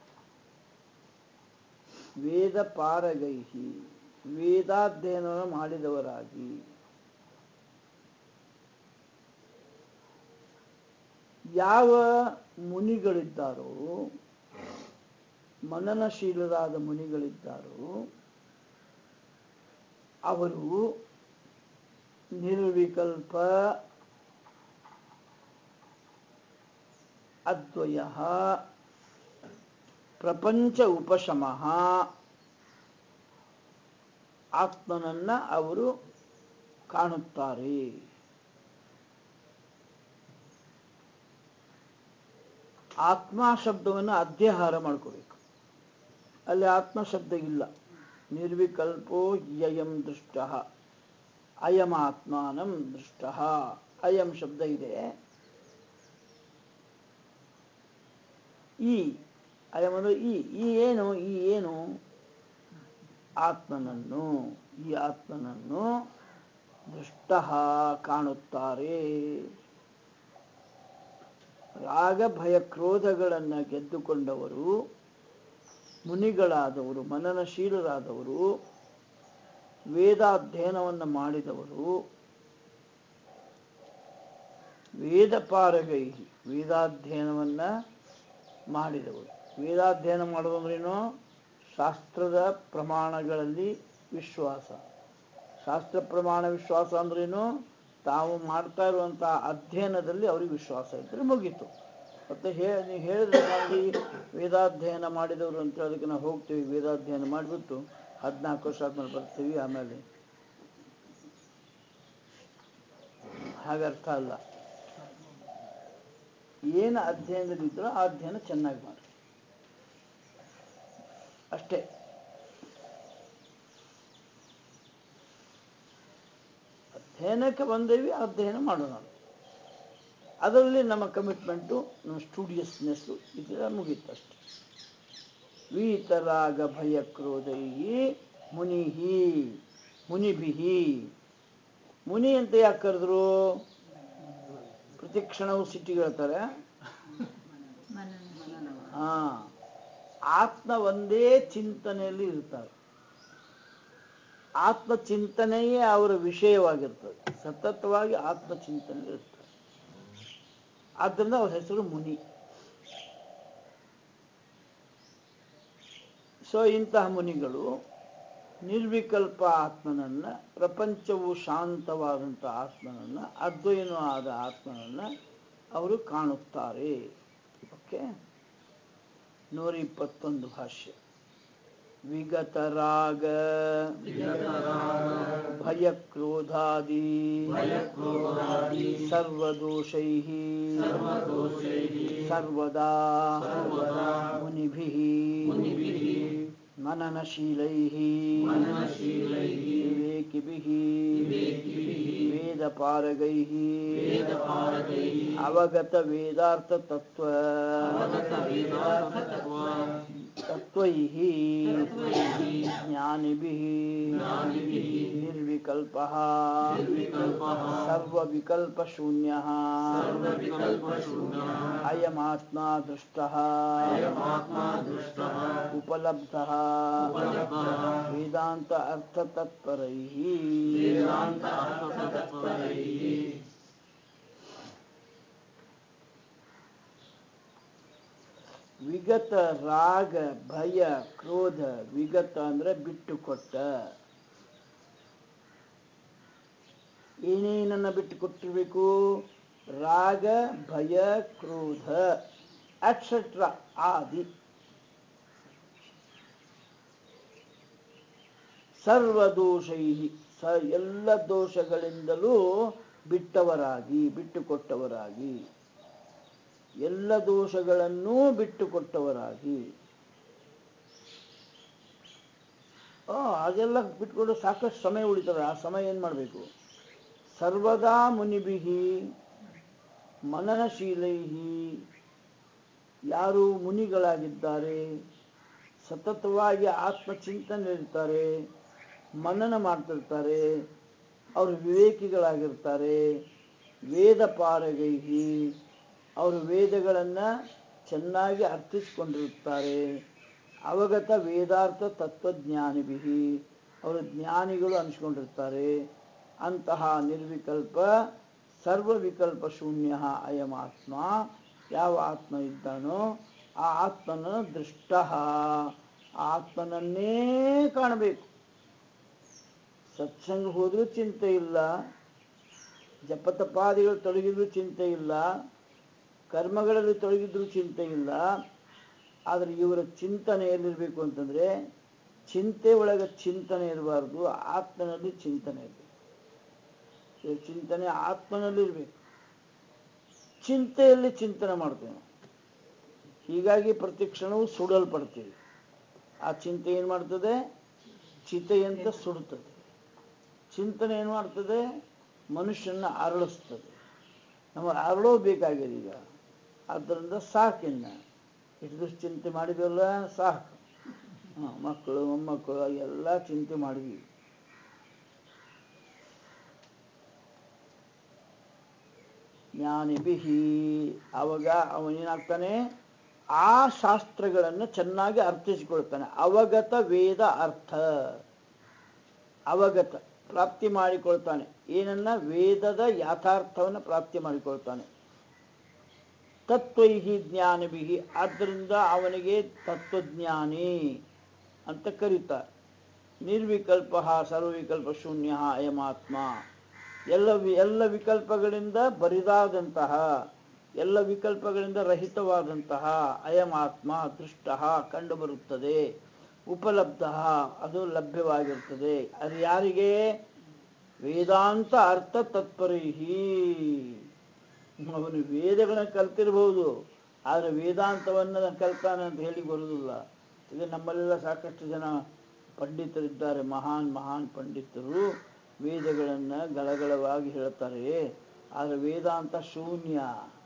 ವೇದ ಪಾರಗೈಹಿ ವೇದಾಧ್ಯಯನವನ್ನು ಮಾಡಿದವರಾಗಿ ಯಾವ ಮುನಿಗಳಿದ್ದಾರೋ ಮನನಶೀಲರಾದ ಮುನಿಗಳಿದ್ದಾರೋ ಅವರು ನಿರ್ವಿಕಲ್ಪ ಅದ್ವಯ ಪ್ರಪಂಚ ಉಪಶಮಃ ಆತ್ಮನನ್ನ ಅವರು ಕಾಣುತ್ತಾರೆ ಆತ್ಮ ಶಬ್ದವನ್ನು ಅಧ್ಯಾಹಾರ ಮಾಡ್ಕೋಬೇಕು ಅಲ್ಲಿ ಆತ್ಮ ಶಬ್ದ ಇಲ್ಲ ನಿರ್ವಿಕಲ್ಪೋ ಯಯಂ ದೃಷ್ಟ ಅಯಂ ಆತ್ಮಾನಂ ದೃಷ್ಟ ಅಯಂ ಶಬ್ದ ಇದೆ ಈ ಅಯಂ ಅಂದ್ರೆ ಈ ಈ ಏನು ಈ ಏನು ಆತ್ಮನನ್ನು ಈ ಆತ್ಮನನ್ನು ದೃಷ್ಟ ಕಾಣುತ್ತಾರೆ ರಾಗ ಭಯ ಕ್ರೋಧಗಳನ್ನ ಗೆದ್ದುಕೊಂಡವರು ಮುನಿಗಳಾದವರು ಮನನಶೀಲರಾದವರು ವೇದಾಧ್ಯಯನವನ್ನು ಮಾಡಿದವರು ವೇದ ಪಾರಗೈ ವೇದಾಧ್ಯಯನವನ್ನ ಮಾಡಿದವರು ವೇದಾಧ್ಯಯನ ಮಾಡೋದಂದ್ರೇನು ಶಾಸ್ತ್ರದ ಪ್ರಮಾಣಗಳಲ್ಲಿ ವಿಶ್ವಾಸ ಶಾಸ್ತ್ರ ಪ್ರಮಾಣ ವಿಶ್ವಾಸ ಅಂದ್ರೇನು ತಾವು ಮಾಡ್ತಾ ಇರುವಂಥ ಅಧ್ಯಯನದಲ್ಲಿ ಅವ್ರಿಗೆ ವಿಶ್ವಾಸ ಇದ್ದರೆ ಮುಗೀತು ಮತ್ತೆ ಹೇ ನೀವು ಹೇಳಿದ್ರೆ ಅಲ್ಲಿ ವೇದಾಧ್ಯಯನ ಮಾಡಿದವರು ಅಂತ ಅದಕ್ಕೆ ನಾವು ಹೋಗ್ತೀವಿ ವೇದಾಧ್ಯಯನ ಮಾಡಿಬಿಟ್ಟು ಹದಿನಾಲ್ಕು ವರ್ಷ ಆದ್ಮೇಲೆ ಬರ್ತೀವಿ ಆಮೇಲೆ ಹಾಗರ್ಥ ಅಲ್ಲ ಏನು ಅಧ್ಯಯನದಲ್ಲಿದ್ದರೋ ಆ ಅಧ್ಯಯನ ಚೆನ್ನಾಗಿ ಮಾಡಿ ಅಷ್ಟೇ ಅಧ್ಯಯನಕ್ಕೆ ಬಂದೇವಿ ಅಧ್ಯಯನ ಮಾಡೋಣ ಅದರಲ್ಲಿ ನಮ್ಮ ಕಮಿಟ್ಮೆಂಟು ನಮ್ಮ ಸ್ಟೂಡಿಯಸ್ನೆಸ್ಸು ಇದೆಲ್ಲ ಮುಗೀತು ಅಷ್ಟೆ ವೀತರಾಗ ಭಯ ಕ್ರೋಧೈ ಮುನಿಹಿ ಮುನಿಭಿಹಿ ಮುನಿ ಅಂತ ಯಾಕೆ ಕರೆದ್ರು ಪ್ರತಿ ಕ್ಷಣವೂ ಸಿಟ್ಟಿಗೆ ಹೇಳ್ತಾರೆ ಹಾ ಆತ್ಮ ಒಂದೇ ಚಿಂತನೆಯಲ್ಲಿ ಇರ್ತಾರೆ ಆತ್ಮ ಚಿಂತನೆಯೇ ಅವರ ವಿಷಯವಾಗಿರ್ತದೆ ಸತತವಾಗಿ ಆತ್ಮ ಚಿಂತನೆ ಇರ್ತಾರೆ ಆದ್ದರಿಂದ ಅವ್ರ ಹೆಸರು ಮುನಿ ಸೊ ಇಂತಹ ಮುನಿಗಳು ನಿರ್ವಿಕಲ್ಪ ಆತ್ಮನನ್ನ ಪ್ರಪಂಚವು ಶಾಂತವಾದಂಥ ಆತ್ಮನನ್ನ ಅದ್ವಯನೂ ಆದ ಆತ್ಮನನ್ನ ಅವರು ಕಾಣುತ್ತಾರೆ ಓಕೆ ನೂರ ಇಪ್ಪತ್ತೊಂದು ಭಾಷ್ಯ ವಿಗತರಾಗ ಭಯ ಕ್ರೋಧಾದಿ ಭಯಕ್ರೋಧಾದಿ ಸರ್ವದೋಷೈ ಸರ್ವದೋಷೈಃ ಸರ್ವದಾ ಸರ್ವದಾ ಮುನಿಭಿಃ ಮುನಿಭಿಃ मननशीलैः मननशीलैः विवेकिभिः विवेकिभिः वेदपारगैः वेदपारगैः अवगतवेदार्थतत्त्व अवगतवेदार्थतत्त्व तत्त्वैः तत्त्वैः ज्ञानिभिः ज्ञानिभिः निर्विकल्पः निर्विकल्पः सर्वविकल्पशून्यः सर्वविकल्पशून्यः अयमात्मा दृष्टः अयमात्मा दृष्टः उपलब्धः उपलब्धः वेदान्त अर्थतत्परैः वेदान्त अर्थतत्त्वैः ವಿಗತ ರಾಗ ಭಯ ಕ್ರೋಧ ವಿಗತ ಅಂದ್ರೆ ಬಿಟ್ಟು ಕೊಟ್ಟ ಏನೇನನ್ನ ಬಿಟ್ಟು ಕೊಟ್ಟಿರಬೇಕು ರಾಗ ಭಯ ಕ್ರೋಧ ಅಟ್ಸೆಟ್ರಾ ಆದಿ ಸರ್ವದೋಷೈ ಸ ಎಲ್ಲ ದೋಷಗಳಿಂದಲೂ ಬಿಟ್ಟವರಾಗಿ ಬಿಟ್ಟುಕೊಟ್ಟವರಾಗಿ ಎಲ್ಲ ದೋಷಗಳನ್ನೂ ಬಿಟ್ಟುಕೊಟ್ಟವರಾಗಿ ಆ, ಅದೆಲ್ಲ ಬಿಟ್ಕೊಂಡು ಸಾಕಷ್ಟು ಸಮಯ ಉಳಿತದೆ ಆ ಸಮಯ ಏನು ಮಾಡಬೇಕು ಸರ್ವದಾ ಮುನಿಭಿಹಿ ಮನನಶೀಲೈಹಿ ಯಾರು ಮುನಿಗಳಾಗಿದ್ದಾರೆ ಸತತವಾಗಿ ಆತ್ಮಚಿಂತನೆ ಇರ್ತಾರೆ ಮನನ ಮಾಡ್ತಿರ್ತಾರೆ ಅವರು ವಿವೇಕಿಗಳಾಗಿರ್ತಾರೆ ವೇದ ಪಾರಗೈಹಿ ಅವರು ವೇದಗಳನ್ನು ಚೆನ್ನಾಗಿ ಅರ್ಥಿಸಿಕೊಂಡಿರುತ್ತಾರೆ ಅವಗತ ವೇದಾರ್ಥ ತತ್ವಜ್ಞಾನಿಭಿ ಅವರು ಜ್ಞಾನಿಗಳು ಅನಿಸ್ಕೊಂಡಿರ್ತಾರೆ ಅಂತಹ ನಿರ್ವಿಕಲ್ಪ ಸರ್ವವಿಕಲ್ಪ ಶೂನ್ಯ ಅಯಮಾತ್ಮ ಯಾವ ಆತ್ಮ ಇದ್ದಾನೋ ಆ ಆತ್ಮನ ದೃಷ್ಟ ಆತ್ಮನನ್ನೇ ಕಾಣಬೇಕು ಸತ್ಸಂಗ ಹೋದ್ರೂ ಚಿಂತೆ ಇಲ್ಲ ಜಪತಪಾದಿಗಳು ತೊಡಗಿದ್ರೂ ಚಿಂತೆ ಇಲ್ಲ ಕರ್ಮಗಳಲ್ಲಿ ತೊಡಗಿದ್ರೂ ಚಿಂತೆ ಇಲ್ಲ ಆದರೆ ಇವರ ಚಿಂತನೆ ಎಲ್ಲಿರಬೇಕು ಅಂತಂದ್ರೆ ಚಿಂತೆ ಒಳಗೆ ಚಿಂತನೆ ಇರಬಾರ್ದು ಆತ್ಮನಲ್ಲಿ ಚಿಂತನೆ ಇರಬೇಕು ಇವ್ರ ಚಿಂತನೆ ಆತ್ಮನಲ್ಲಿ ಇರಬೇಕು ಚಿಂತೆಯಲ್ಲಿ ಚಿಂತನೆ ಮಾಡ್ತೇವೆ ನಾವು. ಹೀಗಾಗಿ ಪ್ರತಿ ಕ್ಷಣವೂ ಸುಡಲ್ಪಡ್ತೀವಿ ಆ ಚಿಂತೆ ಏನು ಮಾಡ್ತದೆ ಚಿತೆಯಂತೆ ಸುಡುತ್ತದೆ ಚಿಂತನೆ ಏನು ಮಾಡ್ತದೆ ಮನುಷ್ಯನ ಅರಳಿಸ್ತದೆ ನಮಗೆ ಅರಳೋ ಬೇಕಾಗಿದೆ ಈಗ ಆದ್ದರಿಂದ ಸಾಕಿನ್ನ ಇಷ್ಟು ಚಿಂತೆ ಮಾಡಿದ್ವಲ್ಲ ಸಾಕು ಹಾಂ ಮಕ್ಕಳು ಮೊಮ್ಮಕ್ಕಳು ಎಲ್ಲ ಚಿಂತೆ ಮಾಡಿದ್ವಿ ಜ್ಞಾನಿಬಿಹಿ ಅವಾಗ ಅವನೇನಾಗ್ತಾನೆ ಆ ಶಾಸ್ತ್ರಗಳನ್ನು ಚೆನ್ನಾಗಿ ಅರ್ಥಿಸಿಕೊಳ್ತಾನೆ ಅವಗತ ವೇದ ಅರ್ಥ ಅವಗತ ಪ್ರಾಪ್ತಿ ಮಾಡಿಕೊಳ್ತಾನೆ ಏನನ್ನ ವೇದದ ಯಾಥಾರ್ಥವನ್ನು ಪ್ರಾಪ್ತಿ ಮಾಡಿಕೊಳ್ತಾನೆ ತತ್ವೈಹಿ ಜ್ಞಾನವಿಹಿ ಆದ್ದರಿಂದ ಅವನಿಗೆ ತತ್ವಜ್ಞಾನಿ ಅಂತ ಕರೀತಾರೆ ನಿರ್ವಿಕಲ್ಪ ಸರ್ವವಿಕಲ್ಪ ಶೂನ್ಯ ಅಯಮಾತ್ಮ ಎಲ್ಲ ವಿ- ಎಲ್ಲ ವಿಕಲ್ಪಗಳಿಂದ ಬರಿದಾದಂತಹ ಎಲ್ಲ ವಿಕಲ್ಪಗಳಿಂದ ರಹಿತವಾದಂತಹ ಅಯಮಾತ್ಮ ದೃಷ್ಟ ಕಂಡುಬರುತ್ತದೆ ಉಪಲಬ್ಧ ಅದು ಲಭ್ಯವಾಗಿರ್ತದೆ ಅದು ಯಾರಿಗೆ ವೇದಾಂತ ಅರ್ಥ ತತ್ಪರೈಹಿ ಅವನು ವೇದಗಳನ್ನು ಕಲ್ತಿರ್ಬೋದು ಆದರೆ ವೇದಾಂತವನ್ನು ಕಲ್ತಾನೆ ಅಂತ ಹೇಳಿ ಬರುವುದಿಲ್ಲ ಈಗ ನಮ್ಮಲ್ಲೆಲ್ಲ ಸಾಕಷ್ಟು ಜನ ಪಂಡಿತರಿದ್ದಾರೆ ಮಹಾನ್ ಮಹಾನ್ ಪಂಡಿತರು ವೇದಗಳನ್ನು ಗಳಗಳವಾಗಿ ಹೇಳ್ತಾರೆ ಆದರೆ ವೇದಾಂತ ಶೂನ್ಯ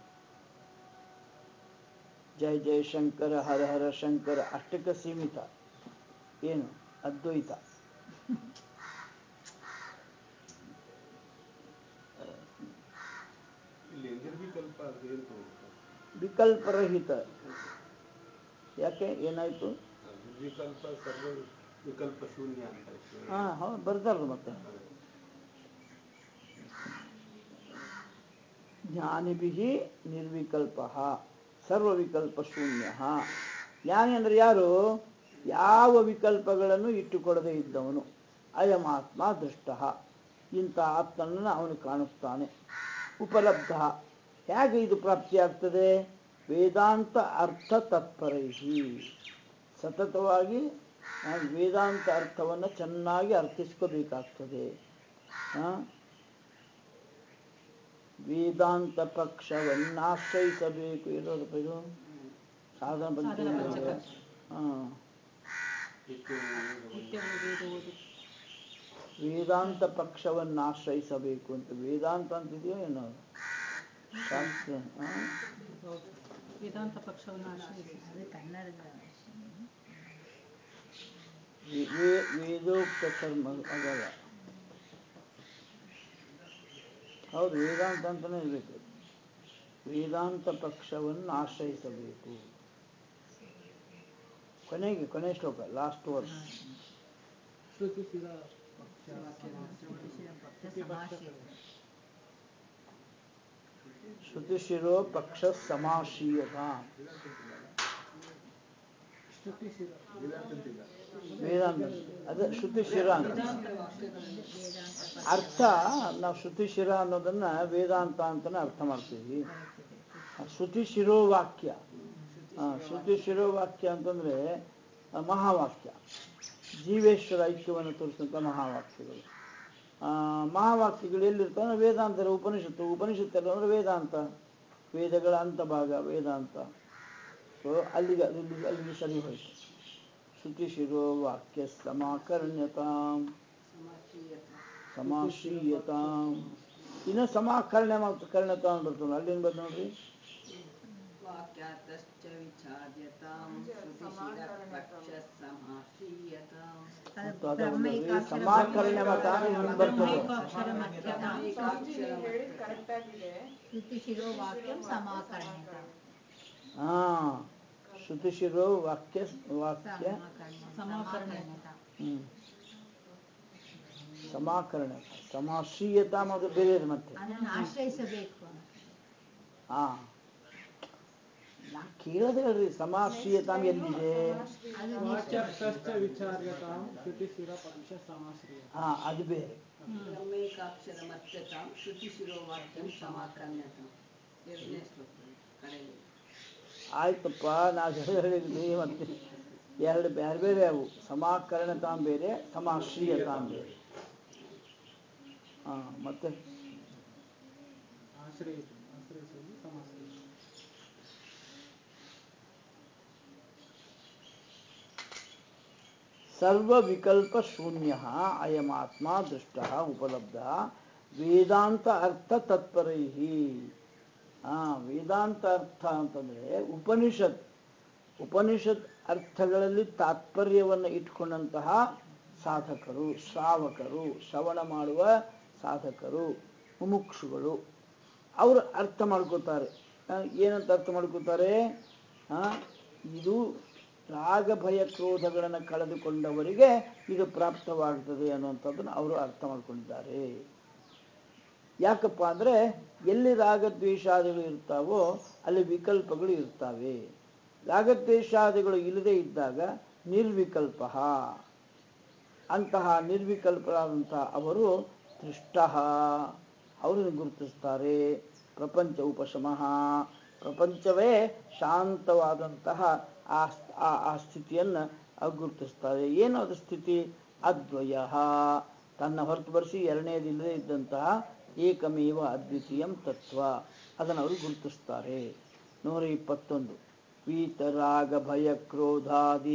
ಜಯ ಜಯ ಶಂಕರ ಹರ ಹರ ಶಂಕರ ಅಷ್ಟಕ್ಕೆ ಸೀಮಿತ ಏನು ಅದ್ವೈತ ಇಲ್ಲಿ ನಿರ್ವಿಕಲ್ಪ ಅದು ಏನು ತಗೋಬೇಕು ವಿಕಲ್ಪರಹಿತ ಯಾಕೆ ಏನಾಯ್ತು ನಿರ್ವಿಕಲ್ಪ ಸರ್ವ ವಿಕಲ್ಪ ಶೂನ್ಯ ಅಂತ ಇತ್ತು. ಹಾ ಹೌದು ಬರ್ತಾರಲ್ಲ ಮತ್ತೆ ಜ್ಞಾನಿಭಿ ನಿರ್ವಿಕಲ್ಪ ಸರ್ವವಿಕಲ್ಪ ಶೂನ್ಯ ಜ್ಞಾನಿ ಅಂದ್ರೆ ಯಾರು ಯಾವ ವಿಕಲ್ಪಗಳನ್ನು ಇಟ್ಟುಕೊಡದೇ ಇದ್ದವನು ಅಯಮಾತ್ಮ ದೃಷ್ಟ ಇಂಥ ಆತ್ಮನನ್ನು ಅವನು ಕಾಣಿಸ್ತಾನೆ ಉಪಲಬ್ಧ ಹೇಗೆ ಇದು ಪ್ರಾಪ್ತಿಯಾಗ್ತದೆ ವೇದಾಂತ ಅರ್ಥ ತತ್ಪರೈಹಿ ಸತತವಾಗಿ ನಾವು ವೇದಾಂತ ಅರ್ಥವನ್ನು ಚೆನ್ನಾಗಿ ಅರ್ಥಿಸ್ಕೋಬೇಕಾಗ್ತದೆ ಆ? ವೇದಾಂತ ಪಕ್ಷವನ್ನಾಶ್ರಯಿಸಬೇಕು ಇರೋದಪ್ಪ ಇದು ಸಾಧನ ಪಂಚಕ ಪಂಚಕ. ಹಾಂ ನಿತ್ಯ ನಿತ್ಯವೂ ವೇದ ಓದು ವೇದಾಂತ ಪಕ್ಷವನ್ನು ಆಶ್ರಯಿಸಬೇಕು ಅಂತ ವೇದಾಂತ ಅಂತಿದೆಯೋ ಏನೋ ಶಾಸ್ತ್ರ ಆ? ಹೌದು ವೇದಾಂತ ಪಕ್ಷವನ್ನು ಆಶ್ರಯಿಸಿ ಅದು ಕನ್ನಡದ ವೇ- ವೇ- ವೇದೋಕ್ತ ಕರ್ಮ ಅದಲ್ಲ ಹೌದು ವೇದಾಂತ ಅಂತಲೇ ಇರಬೇಕು ವೇದಾಂತ ಪಕ್ಷವನ್ನು ಆಶ್ರಯಿಸಬೇಕು ಕೊನೆಗೆ ಕೊನೆ ಶ್ಲೋಕ ಲಾಸ್ಟ್ ವರ್ಸ್ ಶ್ರುತಿಶಿರ ಪಕ್ಷ ಸಮಾಶಯ ಶ್ರುತಿಶಿರೋ ಪಕ್ಷ ಸಮಾಶೀಯತ ವೇದಾಂತ ಅದೇ ಶ್ರುತಿ ಶಿರ ಅಂತ ಅರ್ಥ ನಾವು ಶ್ರುತಿ ಶಿರ ಅನ್ನೋದನ್ನ ವೇದಾಂತ ಅಂತಾನೆ ಅರ್ಥ ಮಾಡ್ತೀವಿ ಆ ಶ್ರುತಿ ಶಿರೋ ವಾಕ್ಯ ಆ, ಶ್ರುತಿ ಶಿರೋ ವಾಕ್ಯ ಅಂತಂದ್ರೆ ಆ, ಮಹಾವಾಕ್ಯ ಜೀವೇಶ್ವರ ಐಕ್ಯವನ್ನು ತೋರಿಸಿದಂಥ ಮಹಾವಾಕ್ಯಗಳು ಆ, ಮಹಾವಾಕ್ಯಗಳು ಎಲ್ಲಿರ್ತಾವೆ ವೇದಾಂತರ ಉಪನಿಷತ್ತು ಉಪನಿಷತ್ತು ಎಲ್ಲ ಅಂದ್ರೆ ವೇದಾಂತ ವೇದಗಳ ಅಂತ ಭಾಗ ವೇದಾಂತ ಸೊ ಅಲ್ಲಿಗೆ ಅಲ್ಲಿ ಅಲ್ಲಿಗೆ ಸರಿ ಹೋಯ್ತು ಶ್ರುತಿ ಶಿರೋ ವಾಕ್ಯ ಸಮಾಕರ್ಣ್ಯತಾಂ ಸಮಾಶ್ರೀಯತಾಂ ಇನ್ನು ಸಮಾಕರ್ಣ್ಯ ಮತ್ತು ಕರ್ಣ್ಯತಾಂ ಬರ್ತದೆ ಅಲ್ಲಿಂದ ಬಂದು ನೋಡ್ರಿ ವಾಕ್ಯಾತಶ್ಚ ವಿಚಾರ್ಯತಾಂ ಶ್ರುತಿಶಿರಪಕ್ಷಸಮಾಶ್ರೀಯತಾಂ ಮತ್ತು ಅದು ಒಂದು ಸಮಾಕರ್ಣ್ಯ ಮತ ಹಿಂದೆ ಬರ್ತದೆ ಶ್ರುತಿ ಶಿರೋ ವಾಕ್ಯಂ ಸಮಾಕರ್ಣ್ಯತ ಹಾ ಶ್ರುತಿ ಶಿರೋ ವಾಕ್ಯ ವಾಕ್ಯ ಸಮಾಕರ್ಣ್ಯತ ಹ್ಮ್ ಸಮಾಕರ್ಣ ಸಮಾಶ್ರೀಯತ ಮತ್ತು ಬೇರೆ ಮತ್ತೆ ಅದನ್ನು ಆಶ್ರಯಿಸಬೇಕು ಹಾ ನಾ ಕೇಳದೆ ಹೇಳ್ರಿ ಸಮಾಶ್ರೀಯತಾಮ್ ಎಲ್ಲಿದೆ ಅದು ವಾಕ್ಯಾರ್ಥಶ್ಚ ವಿಚಾರ್ಯತಾಂ ಶ್ರುತಿಶಿರಪಕ್ಷ ಸಮಾಶ್ರಿಯ ಹಾ ಅದು ಬೇರೆ ಬ್ರಹ್ಮೈಕಾಕ್ಷರ ಮಧ್ಯತಾಂ ಶ್ರುತಿ ಶಿರೋ ವಾಕ್ಯಂ ಸಮಾಕರ್ಣ್ಯತಾಂ ಎರಡನೇ ಶ್ಲೋಕ ಕಡೆಯಲ್ಲಿ ಆಯ್ತಪ್ಪ ನಾವು ಹೇಳಿದ್ವಿ ಮತ್ತೆ ಎರಡು ಬೇರೆ ಬೇರೆ ಅವು ಸಮಾಕರಣತಾಂ ಬೇರೆ ಸಮಾಶ್ರೀಯತಾಂ ಬೇರೆ ಹಾ ಮತ್ತೆ ಆಶ್ರಯಿತು ಆಶ್ರಯಿಸುವುದು ಸಮಾಶ್ರಯ ಸರ್ವವಿಕಲ್ಪ ಶೂನ್ಯ ಅಯಮಾತ್ಮ ದೃಷ್ಟ ಉಪಲಬ್ಧ ವೇದಾಂತ ಅರ್ಥ ತತ್ಪರೈ ಆ ವೇದಾಂತ ಅರ್ಥ ಅಂತಂದ್ರೆ ಉಪನಿಷತ್ ಉಪನಿಷತ್ ಅರ್ಥಗಳಲ್ಲಿ ತಾತ್ಪರ್ಯವನ್ನು ಇಟ್ಕೊಂಡಂತಹ ಸಾಧಕರು ಶ್ರಾವಕರು ಶ್ರವಣ ಮಾಡುವ ಸಾಧಕರು ಮುಮುಕ್ಷುಗಳು ಅವರು ಅರ್ಥ ಮಾಡ್ಕೋತಾರೆ ಆ, ಏನಂತ ಅರ್ಥ ಮಾಡ್ಕೋತಾರೆ ಆ, ಇದು ರಾಗ ಭಯ ಕ್ರೋಧಗಳನ್ನು ಕಳೆದುಕೊಂಡವರಿಗೆ ಇದು ಪ್ರಾಪ್ತವಾಗ್ತದೆ ಅನ್ನುವಂಥದ್ದನ್ನು ಅವರು ಅರ್ಥ ಮಾಡ್ಕೊಂಡಿದ್ದಾರೆ ಯಾಕಪ್ಪ ಅಂದರೆ ಎಲ್ಲಿ ರಾಗದ್ವೇಷಾದಿಗಳು ಇರ್ತಾವೋ ಅಲ್ಲಿ ವಿಕಲ್ಪಗಳು ಇರ್ತವೆ ರಾಗದ್ವೇಷಾದಿಗಳು ಇಲ್ಲದೆ ಇದ್ದಾಗ ನಿರ್ವಿಕಲ್ಪ ಅಂತಹ ನಿರ್ವಿಕಲ್ಪರಾದಂತಹ ಅವರು ದೃಷ್ಟ ಅವರನ್ನು ಗುರುತಿಸ್ತಾರೆ ಪ್ರಪಂಚ ಉಪಶಮಃ ಪ್ರಪಂಚವೇ ಶಾಂತವಾದಂತಹ ಆ ಆ- ಆ ಸ್ಥಿತಿಯನ್ನು ಅವ್ರು ಗುರುತಿಸ್ತಾರೆ ಏನು ಅದು ಸ್ಥಿತಿ ಅದ್ವಯ ತನ್ನ ಹೊರತುಪಡಿಸಿ ಎರಡನೇದಿಲ್ಲದೆ ಇದ್ದಂತಹ ಏಕಮೇವ ಅದ್ವಿತೀಯಂ ತತ್ವ ಅದನ್ನು ಅವರು ಗುರುತಿಸ್ತಾರೆ ನೂರ ಇಪ್ಪತ್ತೊಂದು ವೀತರಾಗ ಭಯ ಕ್ರೋಧಾದಿ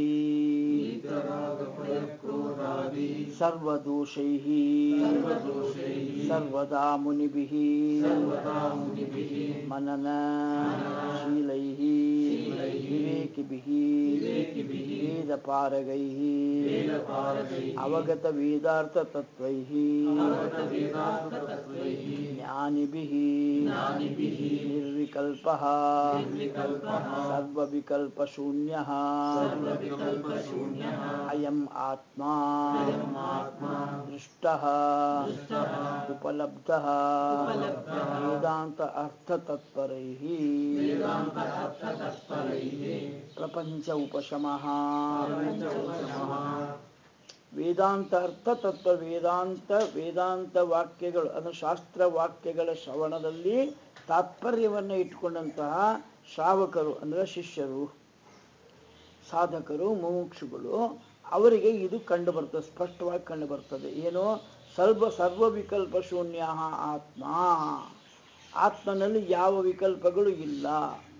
क्रोधादि ಸರ್ವದೋಷೈಃ सर्वदोषैः ಸರ್ವದಾ ಮುನಿಭಿಃ सर्वदा मुनिभिः ಮನನ ಶೀಲೈಃ ವಿವೇಕಿಭಿಃ विवेकिभिः ವೇದಪಾರಗೈಃ वेदपारगैः ಅವಗತ ವೇದಾರ್ಥ ತತ್ವೈಃ अवगतवेदान्ततत्त्वैः ಜ್ಞಾನಿಭಿಃ ज्ञानिभिः ನಿರ್ವಿಕಲ್ಪಃ निर्विकल्पः ಸರ್ವವಿಕಲ್ಪಶೂನ್ಯಃ सर्वविकल्पशून्यः ಅಯಂ ಆತ್ಮಾ अयम् आत्मा ದೃಷ್ಟಃ दृष्टः उपलब्धः उपलब्धः वेदान्त अर्थतत्परैः वेदान्त अर्थतत्परैः प्रपञ्च उपशमः प्रपञ्च उपशमः ವೇದಾಂತ ಅರ್ಥ ತತ್ವ ವೇದಾಂತ ವೇದಾಂತ ವಾಕ್ಯಗಳು ಅಂದರೆ ಶಾಸ್ತ್ರ ವಾಕ್ಯಗಳ ಶ್ರವಣದಲ್ಲಿ ತಾತ್ಪರ್ಯವನ್ನು ಇಟ್ಟುಕೊಂಡಂತಹ ಶ್ರಾವಕರು ಅಂದರೆ ಶಿಷ್ಯರು ಸಾಧಕರು ಮುಮುಕ್ಷುಗಳು ಅವರಿಗೆ ಇದು ಕಂಡು ಬರ್ತದೆ ಸ್ಪಷ್ಟವಾಗಿ ಕಂಡು ಬರ್ತದೆ ಏನು ಸರ್ವ ಸರ್ವ ವಿಕಲ್ಪ ಶೂನ್ಯ ಆತ್ಮ ಆತ್ಮನಲ್ಲಿ ಯಾವ ವಿಕಲ್ಪಗಳು ಇಲ್ಲ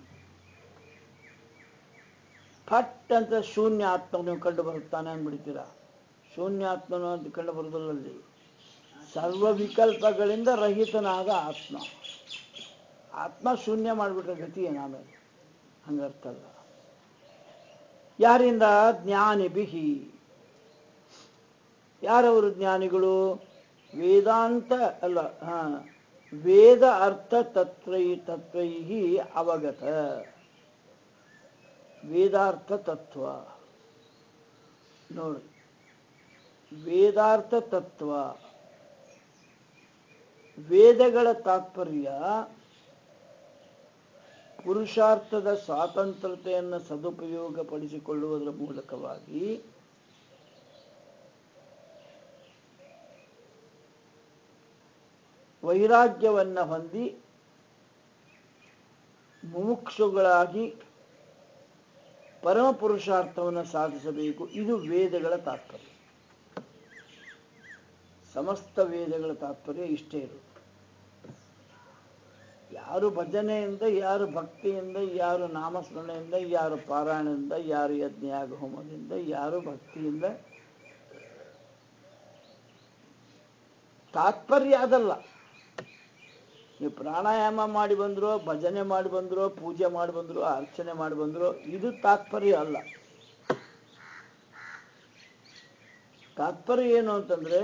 ಫಟ್ ಅಂತ ಶೂನ್ಯ ಆತ್ಮನು ಕಂಡು ಬರುತ್ತಾನೆ ಅಂದ್ಬಿಡ್ತೀರ ಶೂನ್ಯ ಆತ್ಮನು ಅಂತ ಕಂಡು ಬರುವುದಿಲ್ಲ ಅಲ್ಲಿ ಸರ್ವ ವಿಕಲ್ಪಗಳಿಂದ ರಹಿತನಾದ ಆತ್ಮ ಆತ್ಮ ಶೂನ್ಯ ಮಾಡಿಬಿಟ್ರೆ ಗತಿ ಏನಾಮೇಲೆ ಹಂಗರ್ಥ ಅಲ್ಲ ಯಾರಿಂದ ಜ್ಞಾನಿಭಿಹಿ ಯಾರವರು ಜ್ಞಾನಿಗಳು ವೇದಾಂತ ಅಲ್ಲ ಹಾ ವೇದ ಅರ್ಥ ತತ್ವೈ ತತ್ವೈ ಅವಗತ ವೇದಾರ್ಥ ತತ್ವ ನೋಡಿ ವೇದಾರ್ಥ ತತ್ವ ವೇದಗಳ ತಾತ್ಪರ್ಯ ಪುರುಷಾರ್ಥದ ಸ್ವಾತಂತ್ರ್ಯತೆಯನ್ನು ಸದುಪಯೋಗಪಡಿಸಿಕೊಳ್ಳುವುದರ ಮೂಲಕವಾಗಿ ವೈರಾಗ್ಯವನ್ನು ಹೊಂದಿ ಮುಮುಕ್ಷುಗಳಾಗಿ ಪರಮ ಪುರುಷಾರ್ಥವನ್ನು ಸಾಧಿಸಬೇಕು ಇದು ವೇದಗಳ ತಾತ್ಪರ್ಯ ಸಮಸ್ತ ವೇದಗಳ ತಾತ್ಪರ್ಯ ಇಷ್ಟೇ ಇರುವುದು ಯಾರು ಭಜನೆಯಿಂದ ಯಾರು ಭಕ್ತಿಯಿಂದ ಯಾರು ನಾಮಸ್ಮರಣೆಯಿಂದ ಯಾರು ಪಾರಾಯಣದಿಂದ ಯಾರು ಯಜ್ಞಯಾಗ ಹೋಮದಿಂದ ಯಾರು ಭಕ್ತಿಯಿಂದ ತಾತ್ಪರ್ಯ ಅದಲ್ಲ ನೀವು ಪ್ರಾಣಾಯಾಮ ಮಾಡಿ ಬಂದ್ರೋ ಭಜನೆ ಮಾಡಿ ಬಂದ್ರೋ ಪೂಜೆ ಮಾಡಿ ಬಂದ್ರೋ ಅರ್ಚನೆ ಮಾಡಿ ಬಂದ್ರೋ ಇದು ತಾತ್ಪರ್ಯ ಅಲ್ಲ ತಾತ್ಪರ್ಯ ಏನು ಅಂತಂದ್ರೆ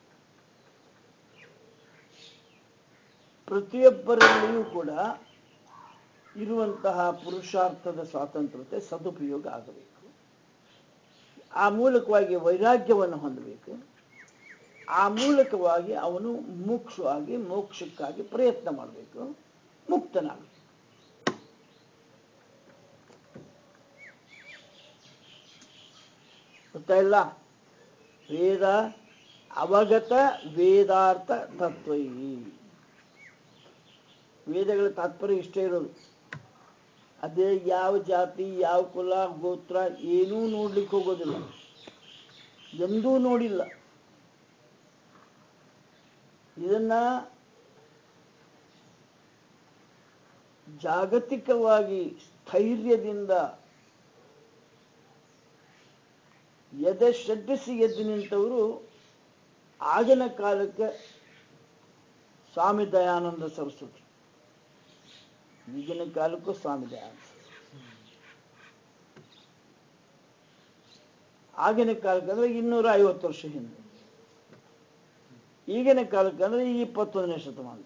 ಪ್ರತಿಯೊಬ್ಬರಲ್ಲಿಯೂ ಕೂಡ ಇರುವಂತಹ ಪುರುಷಾರ್ಥದ ಸ್ವಾತಂತ್ರ್ಯತೆ ಸದುಪಯೋಗ ಆಗಬೇಕು ಆ ಮೂಲಕವಾಗಿ ವೈರಾಗ್ಯವನ್ನು ಹೊಂದಬೇಕು ಆ ಮೂಲಕವಾಗಿ ಅವನು ಮುಕ್ಷವಾಗಿ ಮೋಕ್ಷಕ್ಕಾಗಿ ಪ್ರಯತ್ನ ಮಾಡಬೇಕು ಮುಕ್ತನಾಗಬೇಕು ಗೊತ್ತಾಯಿಲ್ಲ ವೇದ ಅವಗತ ವೇದಾರ್ಥ ತತ್ವೈ ವೇದಗಳ ತಾತ್ಪರ್ಯ ಇಷ್ಟೇ ಇರೋದು ಅದೇ ಯಾವ ಜಾತಿ ಯಾವ ಕುಲ ಗೋತ್ರ ಏನೂ ನೋಡ್ಲಿಕ್ಕೆ ಹೋಗೋದಿಲ್ಲ ಎಂದೂ ನೋಡಿಲ್ಲ ಇದನ್ನ ಜಾಗತಿಕವಾಗಿ ಸ್ಥೈರ್ಯದಿಂದ ಎದೆ ಷಡ್ಡಿಸಿ ಎದ್ದು ನಿಂತವರು ಆಗಿನ ಕಾಲಕ್ಕೆ ಸ್ವಾಮಿ ದಯಾನಂದ ಸರಸ್ವತಿ ಈಗಿನ ಕಾಲಕ್ಕೂ ಸ್ವಾಮಿ ದಯಾನಂದ ಆಗಿನ ಕಾಲಕ್ಕೆ ಅಂದ್ರೆ ಇನ್ನೂರ ಐವತ್ತು ವರ್ಷ ಹಿಂದೆ ಈಗಿನ ಕಾಲಕ್ಕೆ ಅಂದ್ರೆ ಈ ಇಪ್ಪತ್ತೊಂದನೇ ಶತಮಾನ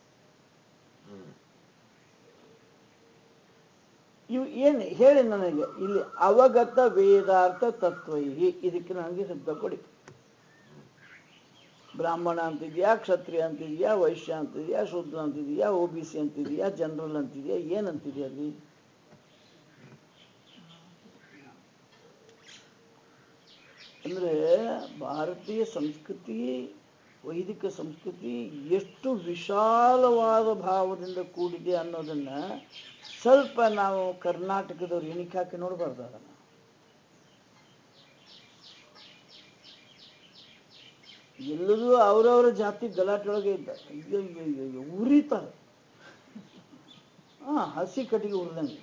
ಇವು ಏನು ಹೇಳಿ ನನಗೆ ಇಲ್ಲಿ ಅವಗತ ವೇದಾರ್ಥ ತತ್ವೈಹಿ ಇದಕ್ಕೆ ನನಗೆ ಶಬ್ದ ಕೊಡಿ ಬ್ರಾಹ್ಮಣ ಅಂತಿದ್ಯಾ ಕ್ಷತ್ರಿಯ ಅಂತಿದ್ಯಾ ವೈಶ್ಯ ಅಂತಿದ್ಯಾ ಶೂದ್ರ ಅಂತಿದ್ಯಾ ಒ ಬಿ ಸಿ ಅಂತಿದ್ಯಾ ಜನರಲ್ ಅಂತಿದ್ಯಾ ಏನಂತಿದ್ಯಾ ಅಲ್ಲಿ ಅಂದ್ರೆ ಭಾರತೀಯ ಸಂಸ್ಕೃತಿ ವೈದಿಕ ಸಂಸ್ಕೃತಿ ಎಷ್ಟು ವಿಶಾಲವಾದ ಭಾವದಿಂದ ಕೂಡಿದೆ ಅನ್ನೋದನ್ನ ಸ್ವಲ್ಪ ನಾವು ಕರ್ನಾಟಕದವ್ರು ಎಣಿಕೆ ಹಾಕಿ ನೋಡಬಾರ್ದು ಅದನ್ನ ಎಲ್ಲರೂ ಅವರವರ ಜಾತಿ ಗಲಾಟೆಯೊಳಗೆ ಇದ್ದ ಅಯ್ಯೋ ಅಯ್ಯೋ ಅಯ್ಯೋ ಅಯ್ಯೋ, ಉರಿತಾರೆ ಹಾ ಹಸಿ ಕಟ್ಟಿಗೆ ಉರಿದಂಗೆ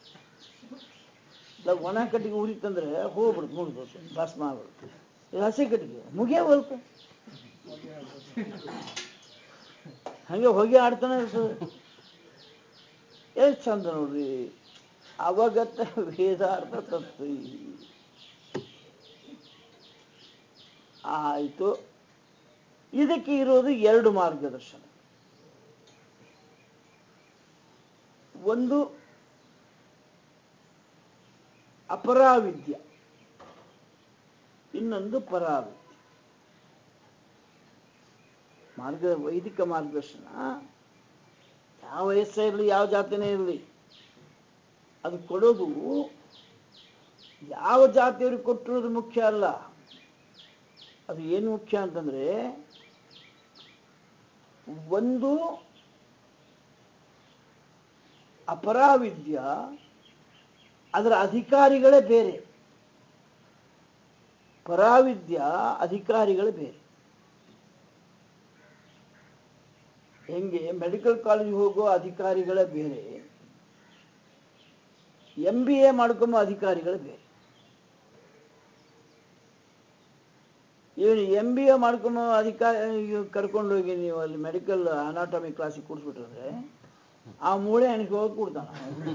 ಇಲ್ಲ ಒಣ ಕಟ್ಟಿಗೆ ಉರಿತಂದ್ರೆ ಹೋಗ್ಬಿಡುತ್ತೆ ಮುಗಿದ್ಬಿಡ್ತು ಭಸ್ಮ ಆಗ್ಬಿಡುತ್ತೆ ಇದು ಹಸಿ ಕಟ್ಟಿಗೆ ಮುಗಿಯೇ ಹೋಲ್ತು ಹಂಗೆ ಹೊಗೆ ಆಡ್ತಾನೆ ಇರ್ತದೆ ಎಷ್ಟು ಚಂದ ನೋಡ್ರಿ ಅವಗತ ವೇದಾರ್ಥ ತತ್ವ ಆಯಿತು ಇದಕ್ಕೆ ಇರೋದು ಎರಡು ಮಾರ್ಗದರ್ಶನ ಒಂದು ಅಪರಾವಿದ್ಯ ಇನ್ನೊಂದು ಪರಾವಿದ್ಯ ಮಾರ್ಗ ವೈದಿಕ ಮಾರ್ಗದರ್ಶನ ಯಾವ ವಯಸ್ಸೇ ಇರಲಿ ಯಾವ ಜಾತಿನೇ ಇರಲಿ ಅದು ಕೊಡೋದು ಯಾವ ಜಾತಿಯವ್ರಿಗೆ ಕೊಟ್ಟಿರೋದು ಮುಖ್ಯ ಅಲ್ಲ ಅದು ಏನು ಮುಖ್ಯ ಅಂತಂದ್ರೆ ಒಂದು ಅಪರಾವಿದ್ಯ ಅದರ ಅಧಿಕಾರಿಗಳೇ ಬೇರೆ ಪರಾವಿದ್ಯ ಅಧಿಕಾರಿಗಳೇ ಬೇರೆ ಹೆಂಗೆ ಮೆಡಿಕಲ್ ಕಾಲೇಜ್ ಹೋಗೋ ಅಧಿಕಾರಿಗಳೇ ಬೇರೆ ಎಂ ಬಿ ಎ ಮಾಡ್ಕೊಂಬೋ ಅಧಿಕಾರಿಗಳೇ ಬೇರೆ ಇವನು ಎಂ ಬಿ ಎ ಮಾಡ್ಕೊಂಬೋ ಅಧಿಕಾರಿ ಕರ್ಕೊಂಡೋಗಿ ನೀವು ಅಲ್ಲಿ ಮೆಡಿಕಲ್ ಅನಾಟಮಿ ಕ್ಲಾಸಿಗೆ ಕೂಡಿಸ್ಬಿಟ್ರೆ ಆ ಮೂಳೆ ಎಣಿಕೆ ಹೋಗಿ ಕೊಡ್ತಾನ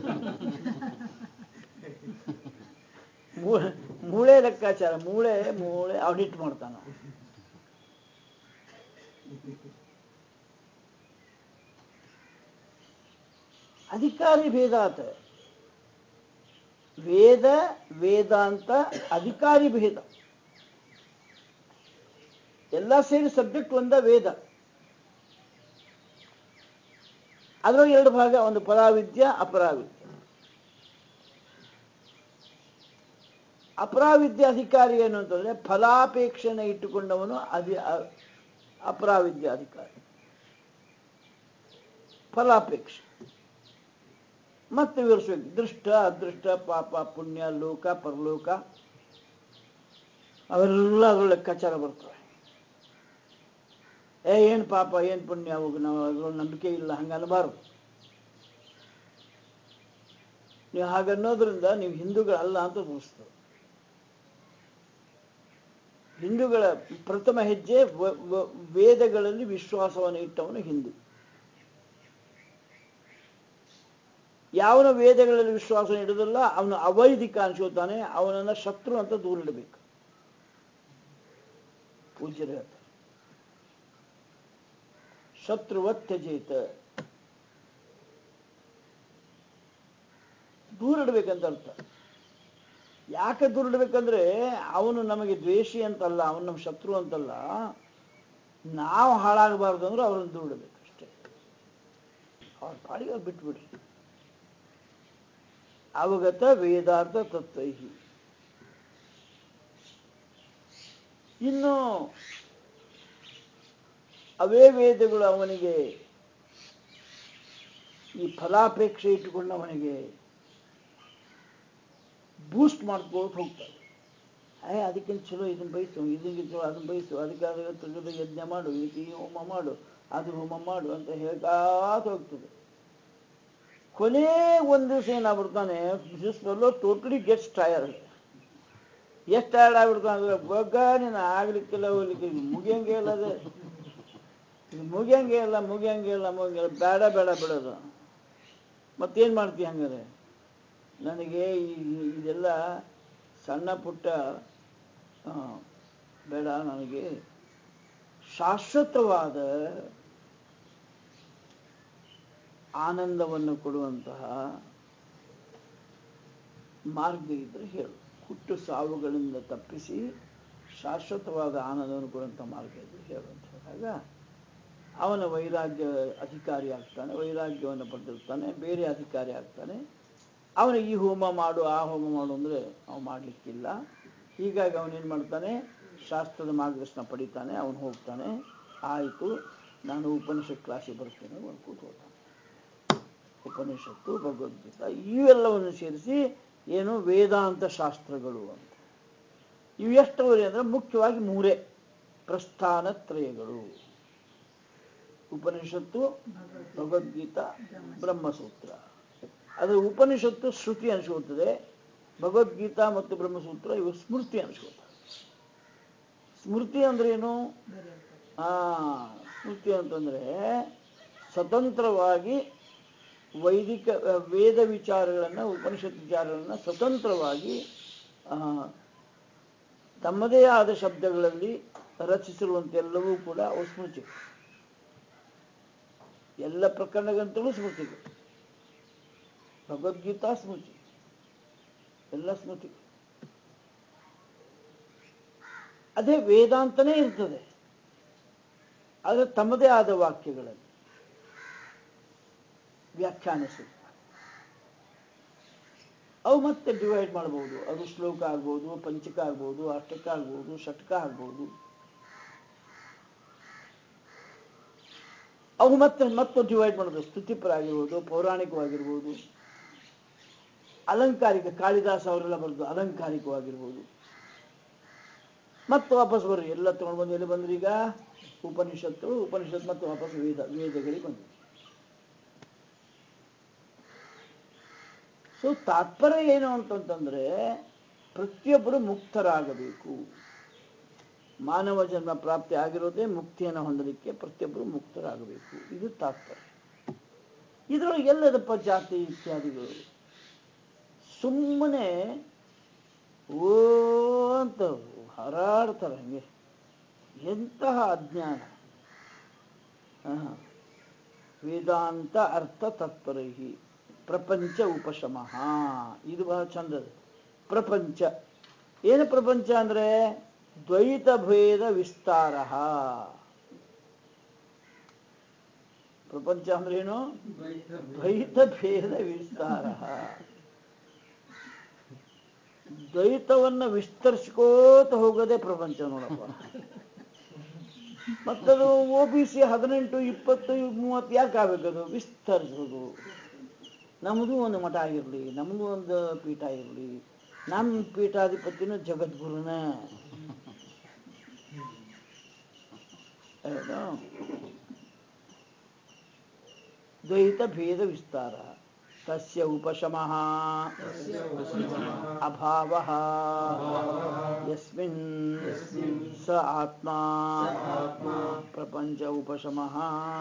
ಮೂಳೆ ಮೂಳೆ ಲೆಕ್ಕಾಚಾರ ಮೂಳೆ ಮೂಳೆ ಆಡಿಟ್ ಮಾಡ್ತಾನ ಅಧಿಕಾರಿ ಭೇದ ಆತ ವೇದ ವೇದಾಂತ ಅಧಿಕಾರಿ ಭೇದ ಎಲ್ಲ ಸೇರಿ ಸಬ್ಜೆಕ್ಟ್ ಒಂದ ವೇದ ಅದರೊಳಗೆ ಎರಡು ಭಾಗ ಒಂದು ಪರಾವಿದ್ಯ ಅಪರಾವಿದ್ಯ ಅಪರಾವಿದ್ಯ ಅಧಿಕಾರಿ ಏನು ಅಂತಂದ್ರೆ ಫಲಾಪೇಕ್ಷೆನ ಇಟ್ಟುಕೊಂಡವನು ಅಧಿ ಅ- ಅಪರಾವಿದ್ಯ ಅಧಿಕಾರಿ ಫಲಾಪೇಕ್ಷೆ ಮತ್ತೆ ವಿವರಿಸಬೇಕು ದೃಷ್ಟ ಅದೃಷ್ಟ ಪಾಪ ಪುಣ್ಯ ಲೋಕ ಪರಲೋಕ ಅವೆಲ್ಲ ಅದ್ರ ಲೆಕ್ಕಾಚಾರ ಬರ್ತವೆ ಏ ಏನು ಪಾಪ ಏನು ಪುಣ್ಯ ಅವಾಗ ನಾವು ಅದ್ರೊಳಗೆ ನಂಬಿಕೆ ಇಲ್ಲ ಹಂಗೆ ಅನ್ನಬಾರ್ದು ನೀವು ಹಾಗನ್ನೋದ್ರಿಂದ ನೀವು ಹಿಂದೂಗಳಲ್ಲ ಅಂತ ತೋರಿಸ್ತದೆ ಹಿಂದೂಗಳ ಪ್ರಥಮ ಹೆಜ್ಜೆ ವ- ವ- ವೇದಗಳಲ್ಲಿ ವಿಶ್ವಾಸವನ್ನು ಇಟ್ಟವನು ಹಿಂದೂ ಯಾವನ ವೇದಗಳಲ್ಲಿ ವಿಶ್ವಾಸ ಇಡುವುದಿಲ್ಲ ಅವನು ಅವೈದಿಕ ಅನ್ಸ್ಕೊತಾನೆ ಅವನನ್ನ ಶತ್ರು ಅಂತ ದೂರಿಡಬೇಕು ಪೂಜ್ಯರು ಹೇಳ್ತಾರೆ ಶತ್ರುವತ್ಯಜೇತ ದೂರಿಡ್ಬೇಕಂತ ಅರ್ಥ ಯಾಕೆ ದೂರಿಡ್ಬೇಕಂದ್ರೆ ಅವನು ನಮಗೆ ದ್ವೇಷಿ ಅಂತಲ್ಲ ಅವನು ನಮ್ಮ ಶತ್ರು ಅಂತಲ್ಲ ನಾವು ಹಾಳಾಗಬಾರ್ದು ಅಂದ್ರೆ ಅವ್ರನ್ನ ದೂರಿಡ್ಬೇಕು ಅಷ್ಟೇ ಅವ್ರ ಪಾಡಿಗೆ ಅವ್ರು ಬಿಟ್ಬಿಡ್ರಿ ಅವಗತ ವೇದಾರ್ಥ ತತ್ವೈಹಿ ಇನ್ನು ಅವೇ ವೇದಗಳು ಅವನಿಗೆ ಈ ಫಲಾಪೇಕ್ಷೆ ಇಟ್ಟುಕೊಂಡು ಅವನಿಗೆ ಬೂಸ್ಟ್ ಮಾಡ್ಕೋತ ಹೋಗ್ತಾರೆ ಏ ಅದಕ್ಕಿಂತ ಚಲೋ ಇದನ್ನ ಬಯಸು ಇದಕ್ಕಿಂತ ಚಲೋ ಅದನ್ನ ಬಯಸು ಅದಕ್ಕೆ ಅದಕ್ಕೆ ತೆಗೆದು ಯಜ್ಞ ಮಾಡು ಇದಕ್ಕೆ ಈ ಹೋಮ ಮಾಡು ಅದು ಹೋಮ ಮಾಡು ಅಂತ ಹೇಳ್ಕಾತ ಹೋಗ್ತದೆ ಕೊನೆ ಒಂದು ದಿವಸ ಏನಾಗ್ಬಿಡ್ತಾನೆ this fellow totally gets tired ಎಷ್ಟು ಟಯರ್ಡ್ ಆಗ್ಬಿಡ್ತಾನೆ ಅಂದ್ರೆ ಬಗ್ಗ ನೀನು ಆಗ್ಲಿಕ್ಕಿಲ್ಲ ಹೋಗ್ಲಿಕ್ಕೆ ಇದು ಮುಗಿಯಂಗೆ ಇಲ್ಲ ಅದೇ ಇದು ಮುಗಿಯಂಗೆ ಇಲ್ಲ ಮುಗಿಯಂಗೆ ಇಲ್ಲ ಮುಗಿಯಂಗಿಲ್ಲ ಬೇಡ ಬೇಡ ಬಿಡೋದು ಮತ್ತೇನು ಮಾಡ್ತೀಯ ಹಂಗಾರೆ ನನಗೆ ಈ- ಇದೆಲ್ಲ ಸಣ್ಣ ಪುಟ್ಟ ಆ, ಬೇಡ ನನಗೆ ಶಾಶ್ವತವಾದ ಆನಂದವನ್ನು ಕೊಡುವಂತಹ ಮಾರ್ಗ ಇದ್ರೆ ಹೇಳು ಹುಟ್ಟು ಸಾವುಗಳಿಂದ ತಪ್ಪಿಸಿ ಶಾಶ್ವತವಾದ ಆನಂದವನ್ನು ಕೊಡುವಂಥ ಮಾರ್ಗ ಇದ್ರೆ ಹೇಳು ಅಂತ ಹೇಳಿದಾಗ ಅವನ ವೈರಾಗ್ಯ ಅಧಿಕಾರಿ ಆಗ್ತಾನೆ ವೈರಾಗ್ಯವನ್ನು ಪಡೆದಿರ್ತಾನೆ ಬೇರೆ ಅಧಿಕಾರಿ ಆಗ್ತಾನೆ ಅವನು ಈ ಹೋಮ ಮಾಡು ಆ ಹೋಮ ಮಾಡು ಅಂದರೆ ಅವನು ಮಾಡಲಿಕ್ಕಿಲ್ಲ ಹೀಗಾಗಿ ಅವನೇನು ಮಾಡ್ತಾನೆ ಶಾಸ್ತ್ರದ ಮಾರ್ಗದರ್ಶನ ಪಡಿತಾನೆ ಅವನು ಹೋಗ್ತಾನೆ ಆಯಿತು ನಾನು ಉಪನಿಷತ್ ಕ್ಲಾಸಿಗೆ ಬರ್ತೇನೆ ಅವನು ಕೂತ್ಕೊಳ್ತಾನೆ ಉಪನಿಷತ್ತು ಭಗವದ್ಗೀತಾ ಇವೆಲ್ಲವನ್ನು ಸೇರಿಸಿ ಏನು ವೇದಾಂತ ಶಾಸ್ತ್ರಗಳು ಅಂತ ಇವು ಎಷ್ಟವರೆ ಅಂದರೆ ಮುಖ್ಯವಾಗಿ ಮೂರೇ ಪ್ರಸ್ಥಾನತ್ರಯಗಳು ಉಪನಿಷತ್ತು ಭಗವದ್ಗೀತಾ ಬ್ರಹ್ಮಸೂತ್ರ ಅದು ಉಪನಿಷತ್ತು ಶ್ರುತಿ ಅನಿಸ್ಕೊಳ್ತದೆ ಭಗವದ್ಗೀತಾ ಮತ್ತು ಬ್ರಹ್ಮಸೂತ್ರ ಇವು ಸ್ಮೃತಿ ಅನಿಸ್ಕೊಳ್ತದೆ ಸ್ಮೃತಿ ಅಂದ್ರೆ ಏನು ಆ ಸ್ಮೃತಿ ಅಂತಂದ್ರೆ ಸ್ವತಂತ್ರವಾಗಿ ವೈದಿಕ ಆ, ವೇದ ವಿಚಾರಗಳನ್ನು ಉಪನಿಷತ್ ವಿಚಾರಗಳನ್ನು ಸ್ವತಂತ್ರವಾಗಿ ಆ, ತಮ್ಮದೇ ಆದ ಶಬ್ದಗಳಲ್ಲಿ ರಚಿಸಿರುವಂತೆಲ್ಲವೂ ಕೂಡ ಅವು ಸ್ಮೃತಿ ಎಲ್ಲ ಪ್ರಕರಣಗಂತಲೂ ಸ್ಮೃತಿಗಳು ಭಗವದ್ಗೀತಾ ಸ್ಮೃತಿ ಎಲ್ಲ ಸ್ಮೃತಿ ಅದೇ ವೇದಾಂತನೇ ಇರ್ತದೆ ಆದರೆ ತಮ್ಮದೇ ಆದ ವಾಕ್ಯಗಳಲ್ಲಿ ವ್ಯಾಖ್ಯಾನಿಸಿ ಅವು ಮತ್ತೆ ಡಿವೈಡ್ ಮಾಡ್ಬೋದು ಅದು ಶ್ಲೋಕ ಆಗ್ಬೋದು ಪಂಚಕ ಆಗ್ಬೋದು ಅಷ್ಟಕ ಆಗ್ಬೋದು ಷಟ್ಕ ಆಗ್ಬೋದು ಅವು ಮತ್ತೆ ಮತ್ತೆ ಡಿವೈಡ್ ಮಾಡೋದು ಸ್ತುತಿಪರ ಆಗಿರ್ಬೋದು ಪೌರಾಣಿಕವಾಗಿರ್ಬೋದು ಅಲಂಕಾರಿಕ ಕಾಳಿದಾಸ ಅವರೆಲ್ಲ ಬರೆದು ಅಲಂಕಾರಿಕವಾಗಿರ್ಬೋದು ಮತ್ತೆ ವಾಪಸ್ ಬರ್ರಿ ಎಲ್ಲ ತಗೊಂಡು ಬಂದು ಎಲ್ಲಿ ಬಂದ್ರಿ ಈಗ ಉಪನಿಷತ್ತು ಉಪನಿಷತ್ ಮತ್ತೆ ವಾಪಸ್ ವೇದ ವೇದಗಳಿಗೆ ಬಂದ್ರಿ ಸೊ ತಾತ್ಪರ್ಯ ಏನು ಅಂತಂತಂದ್ರೆ ಪ್ರತಿಯೊಬ್ಬರು ಮುಕ್ತರಾಗಬೇಕು ಮಾನವ ಜನ್ಮ ಪ್ರಾಪ್ತಿ ಆಗಿರೋದೇ ಮುಕ್ತಿಯನ್ನು ಹೊಂದಲಿಕ್ಕೆ ಪ್ರತಿಯೊಬ್ಬರು ಮುಕ್ತರಾಗಬೇಕು ಇದು ತಾತ್ಪರ್ಯ ಇದರೊಳಗೆ ಎಲ್ಲದಪ್ಪ ಜಾತಿ ಇತ್ಯಾದಿಗಳು ಸುಮ್ಮನೆ ಓ ಅಂತ ಹಾರಾಡ್ತಾರೆ ಹಂಗೆ ಎಂತಹ ಅಜ್ಞಾನ ಆಹಾ. ವೇದಾಂತ ಅರ್ಥ ತತ್ಪರೈಹಿ ಪ್ರಪಂಚ ಉಪಶಮಃ ಇದು ಬಹಳ ಚಂದದ ಪ್ರಪಂಚ ಏನು ಪ್ರಪಂಚ ಅಂದ್ರೆ ದ್ವೈತ ಭೇದ ವಿಸ್ತಾರ ಪ್ರಪಂಚ ಅಂದ್ರೇನು ದ್ವೈತ ಭೇದ ವಿಸ್ತಾರ ದ್ವೈತವನ್ನ ವಿಸ್ತರಿಸ್ಕೋತ ಹೋಗೋದೇ ಪ್ರಪಂಚ ನೋಡಪ್ಪ ಮತ್ತದು ಒ ಬಿ ಸಿ ಹದಿನೆಂಟು ಇಪ್ಪತ್ತು ಮೂವತ್ತು ಯಾಕೆ ಆಗ್ಬೇಕದು ವಿಸ್ತರಿಸೋದು ನಮ್ಮದು ಒಂದು ಮಠ ಆಗಿರಲಿ ನಮ್ಮದು ಒಂದು ಪೀಠ ಇರಲಿ ನಮ್ಮ ಪೀಠಾಧಿಪತಿನೂ ಜಗದ್ಗುರುನೇ ಏನು ದ್ವೈತ ಭೇದ ವಿಸ್ತಾರ ತಸ್ಯ ಉಪಶಮಃ ಅಭಾವಃ ಯಸ್ಮಿನ್ ಸ ಆತ್ಮ ಪ್ರಪಂಚ ಉಪಶಮಃ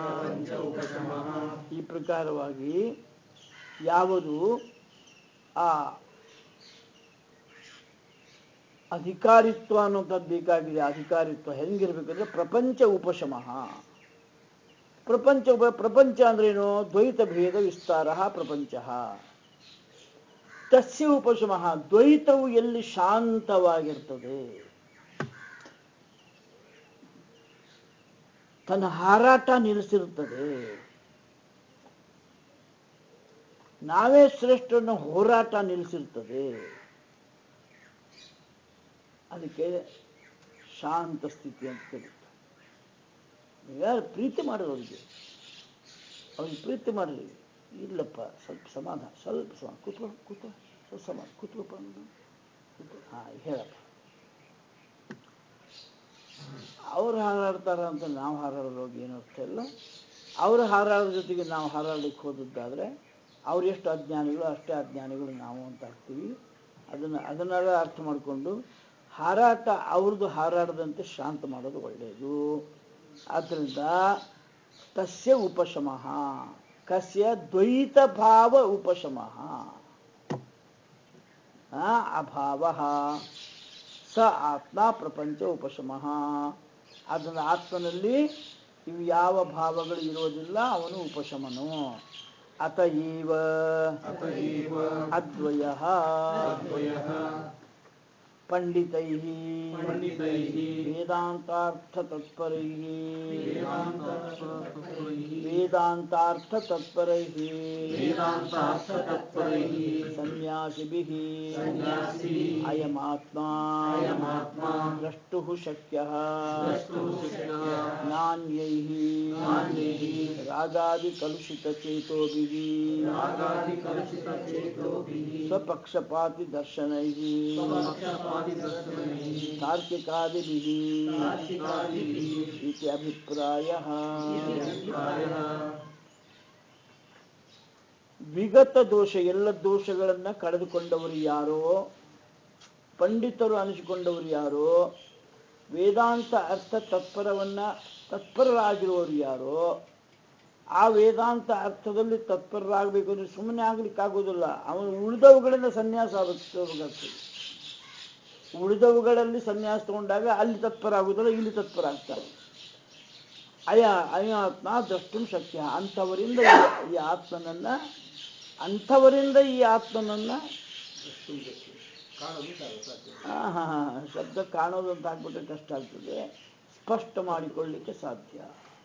ಈ ಪ್ರಕಾರವಾಗಿ ಯಾವುದು ಆ ಅಧಿಕಾರಿತ್ವ ಅನ್ನೋಂಥದ್ದು ಬೇಕಾಗಿದೆ ಅಧಿಕಾರಿತ್ವ ಹೆಂಗಿರ್ಬೇಕಂದ್ರೆ ಪ್ರಪಂಚ ಉಪಶಮಃ ಪ್ರಪಂಚ ಉಪ ಪ್ರಪಂಚ ಅಂದ್ರೇನು ದ್ವೈತ ಭೇದ ವಿಸ್ತಾರ ಪ್ರಪಂಚ ತಸ್ಯ ಉಪಶಮಃ ದ್ವೈತವು ಎಲ್ಲಿ ಶಾಂತವಾಗಿರ್ತದೆ ತನ್ನ ಹಾರಾಟ ನಿಲ್ಲಿಸಿರುತ್ತದೆ ನಾವೇ ಶ್ರೇಷ್ಠನ ಹೋರಾಟ ನಿಲ್ಲಿಸಿರ್ತದೆ ಅದಕ್ಕೆ ಶಾಂತ ಸ್ಥಿತಿ ಅಂತ ಕರೀತಾರೆ ಯಾರು ಪ್ರೀತಿ ಮಾಡೋದು ಅವರಿಗೆ ಅವ್ರಿಗೆ ಪ್ರೀತಿ ಮಾಡಲಿ ಇಲ್ಲಪ್ಪ ಸ್ವಲ್ಪ ಸಮಾಧಾನ ಸ್ವಲ್ಪ ಸಮಾಧಾನ ಕೂತ್ಕೊ ಕೂತ್ಕೊ ಸ್ವಲ್ಪ ಸಮಾಧಾನ ಕೂತ್ಕೋಪ್ಪ ನೀನು. ಕೂತ್ಕೊ ಹಾಂ ಹೇಳಪ್ಪ ಅವ್ರು ಹಾರಾಡ್ತಾರ ಅಂತ ನಾವು ಹಾರಾಡೋದು ಏನು ಅರ್ಥ ಇಲ್ಲ ಅವ್ರು ಹಾರಾಡೋ ಜೊತೆಗೆ ನಾವು ಹಾರಾಡ್ಲಿಕ್ಕೆ ಹೋದದ್ದಾದ್ರೆ ಅವ್ರು ಎಷ್ಟು ಅಜ್ಞಾನಿಗಳು ಅಷ್ಟೇ ಅಜ್ಞಾನಿಗಳು ನಾವು ಅಂತ ಆಗ್ತೀವಿ ಅದನ್ನು ಅದನ್ನೆಲ್ಲ ಅರ್ಥ ಮಾಡಿಕೊಂಡು ಹಾರಾಟ ಅವ್ರದ್ದು ಹಾರಾಡದಂತೆ ಶಾಂತ ಮಾಡೋದು ಒಳ್ಳೆಯದು ಆದ್ದರಿಂದ ತಸ್ಯ ಉಪಶಮಃ ಕಸ್ಯ ದ್ವೈತ ಭಾವ ಉಪಶಮಃ ಆ, ಅಭಾವ ಸ ಆತ್ಮ ಪ್ರಪಂಚ ಉಪಶಮಃ ಅದನ್ನ ಆತ್ಮನಲ್ಲಿ ಇವು ಯಾವ ಭಾವಗಳು ಇರೋದಿಲ್ಲ ಅವನು ಉಪಶಮನು ಅತ ಈವ ಅತಏವ ಅದ್ವಯ ಅದ್ವಯಃ ಪಂಡಿತೈ ಪಂಡಿತೈಃ ವೇದಾಂತಾರ್ಥ ತತ್ಪರೈ ವೇದಾಂತತತ್ಪರೈಃ ವೇದಾಂತಾರ್ಥ ತತ್ಪರೈ ವೇದಾಂತಾರ್ಥತತ್ಪರೈಃ ಸನ್ಯಾಸಿಭಿಃ ಸನ್ಯಾಸಿಭಿಃ ಅಯಮಾತ್ಮ ಅಯಮಾತ್ಮ द्रष्टुः शक्यः द्रष्टुः शक्यः नान्यैः नान्यैः रागादिकलुषितचेतोभिः रागादिकलुषितचेतोभिः स्वपक्षपातिदर्शनैः स्वपक्षपातिदर्शनैः तार्किकादिभिः तार्किकादिभिः इति अभिप्रायः इति अभिप्रायः ವಿಗತ ದೋಷ ಎಲ್ಲ ದೋಷಗಳನ್ನ ಕಳೆದುಕೊಂಡವರು ಯಾರೋ ಪಂಡಿತರು ಅನಿಸಿಕೊಂಡವರು ಯಾರೋ ವೇದಾಂತ ಅರ್ಥ ತತ್ಪರವನ್ನ ತತ್ಪರರಾಗಿರುವವರು ಯಾರೋ ಆ ವೇದಾಂತ ಅರ್ಥದಲ್ಲಿ ತತ್ಪರರಾಗಬೇಕು ಅಂದ್ರೆ ಸುಮ್ಮನೆ ಆಗ್ಲಿಕ್ಕೆ ಆಗೋದಿಲ್ಲ ಅವನು ಉಳಿದವುಗಳಿಂದ ಸನ್ಯಾಸ ಆಗಬೇಕಾಗ್ತದೆ ಉಳಿದವುಗಳಲ್ಲಿ ಸನ್ಯಾಸ ತಗೊಂಡಾಗ ಅಲ್ಲಿ ತತ್ಪರ ಆಗುದಿಲ್ಲ ಇಲ್ಲಿ ತತ್ಪರ ಆಗ್ತಾರೆ ಅಯ ಅಯಾತ್ಮ ದ್ರಷ್ಟು ಶಕ್ಯ ಅಂಥವರಿಂದ ಈ- ಈ ಆತ್ಮನನ್ನ ಅಂಥವರಿಂದ ಈ ಆತ್ಮನನ್ನ ಕಾಣಲು ಸಾಧ್ಯ ಸಾಧ್ಯ ಆ, ಹಾ, ಹಾ, ಶಬ್ದ ಕಾಣೋದು ಅಂತ ಆಗ್ಬಿಟ್ರೆ ಕಷ್ಟ ಆಗ್ತದೆ ಸ್ಪಷ್ಟ ಮಾಡಿಕೊಳ್ಳಿಕ್ಕೆ ಸಾಧ್ಯ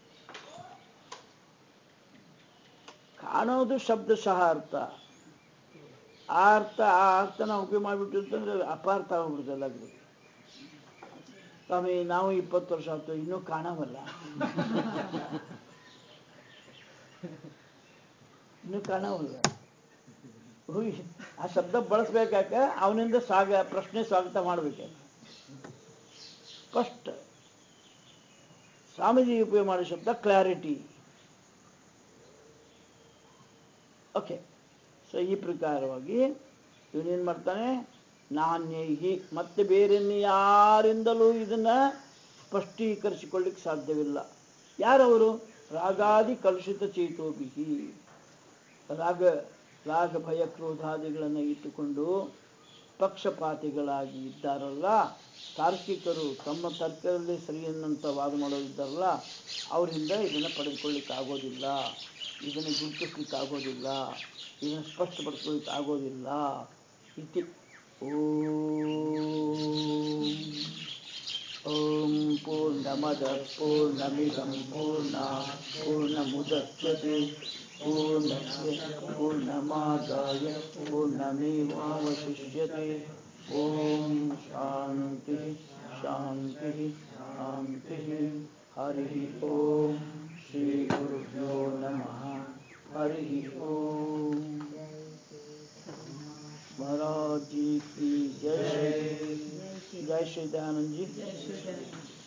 ಕಾಣೋದು ಶಬ್ದಶಃ ಅರ್ಥ ಆ ಅರ್ಥ ಆ ಅರ್ಥ ನಾವು ಉಪಯೋಗ ಮಾಡಿಬಿಟ್ಟು ಅಂತಂದ್ರೆ ಅಪಾರ್ಥ ಆಗ್ಬಿಡುತ್ತೆ ಎಲ್ಲರಿಗೂ ಸ್ವಾಮಿ ನಾವು ಇಪ್ಪತ್ತು ವರ್ಷ ಆಯ್ತು ಇನ್ನೂ ಕಾಣವಲ್ಲ ಇನ್ನೂ ಕಾಣವಲ್ಲ ಹುಯ್, ಆ ಶಬ್ದ ಬಳಸ್ಬೇಕಾಕ ಅವನಿಂದ ಸ್ವಾಗ ಪ್ರಶ್ನೆ ಸ್ವಾಗತ ಮಾಡ್ಬೇಕು ಸ್ಪಷ್ಟ ಸ್ವಾಮೀಜಿ ಉಪಯೋಗ ಮಾಡೋ ಶಬ್ದ ಕ್ಲಾರಿಟಿ ಓಕೆ ಸೊ ಈ ಪ್ರಕಾರವಾಗಿ ಇವನೇನ್ ಮಾಡ್ತಾನೆ ನಾಣ್ಯೈಹಿ ಮತ್ತೆ ಬೇರೆ ಯಾರಿಂದಲೂ ಇದನ್ನ ಸ್ಪಷ್ಟೀಕರಿಸಿಕೊಳ್ಳಿಕ್ಕೆ ಸಾಧ್ಯವಿಲ್ಲ ಯಾರವರು ರಾಗಾದಿ ಕಲುಷಿತ ಚೇತೋಭಿಹಿ ರಾಗ ರಾಗ ಭಯ ಕ್ರೋಧಾದಿಗಳನ್ನು ಇಟ್ಟುಕೊಂಡು ಪಕ್ಷಪಾತಿಗಳಾಗಿ ಇದ್ದಾರಲ್ಲ ತಾರ್ಕಿಕರು ತಮ್ಮ ತರ್ಕದಲ್ಲಿ ಸರಿಯನ್ನಂತ ವಾದ ಮಾಡೋರಿದ್ದಾರಲ್ಲ ಅವರಿಂದ ಇದನ್ನು ಪಡೆದುಕೊಳ್ಳಿಕ್ಕೆ ಆಗೋದಿಲ್ಲ ಇದನ್ನು ಗುರುತಿಸ್ಲಿಕ್ಕೆ ಆಗೋದಿಲ್ಲ ಇದನ್ನು ಸ್ಪಷ್ಟಪಡಿಸ್ಕೊಳ್ಳಿಕ್ಕೆ ಆಗೋದಿಲ್ಲ ಇತಿ ಓಂ ಓಂ पूर्णमदः पूर्णमिदं पूर्णात् पूर्णमुदच्यते पूर्णस्य पूर्णमादाय पूर्णमेवावशिष्यते ॐ शान्तिः शान्तिः शान्तिः हरिः ॐ श्रीगुरुभ्यो नमः हरिः ॐ महाराज जी की जय जय श्री दयानंद जी जय श्री दयानंद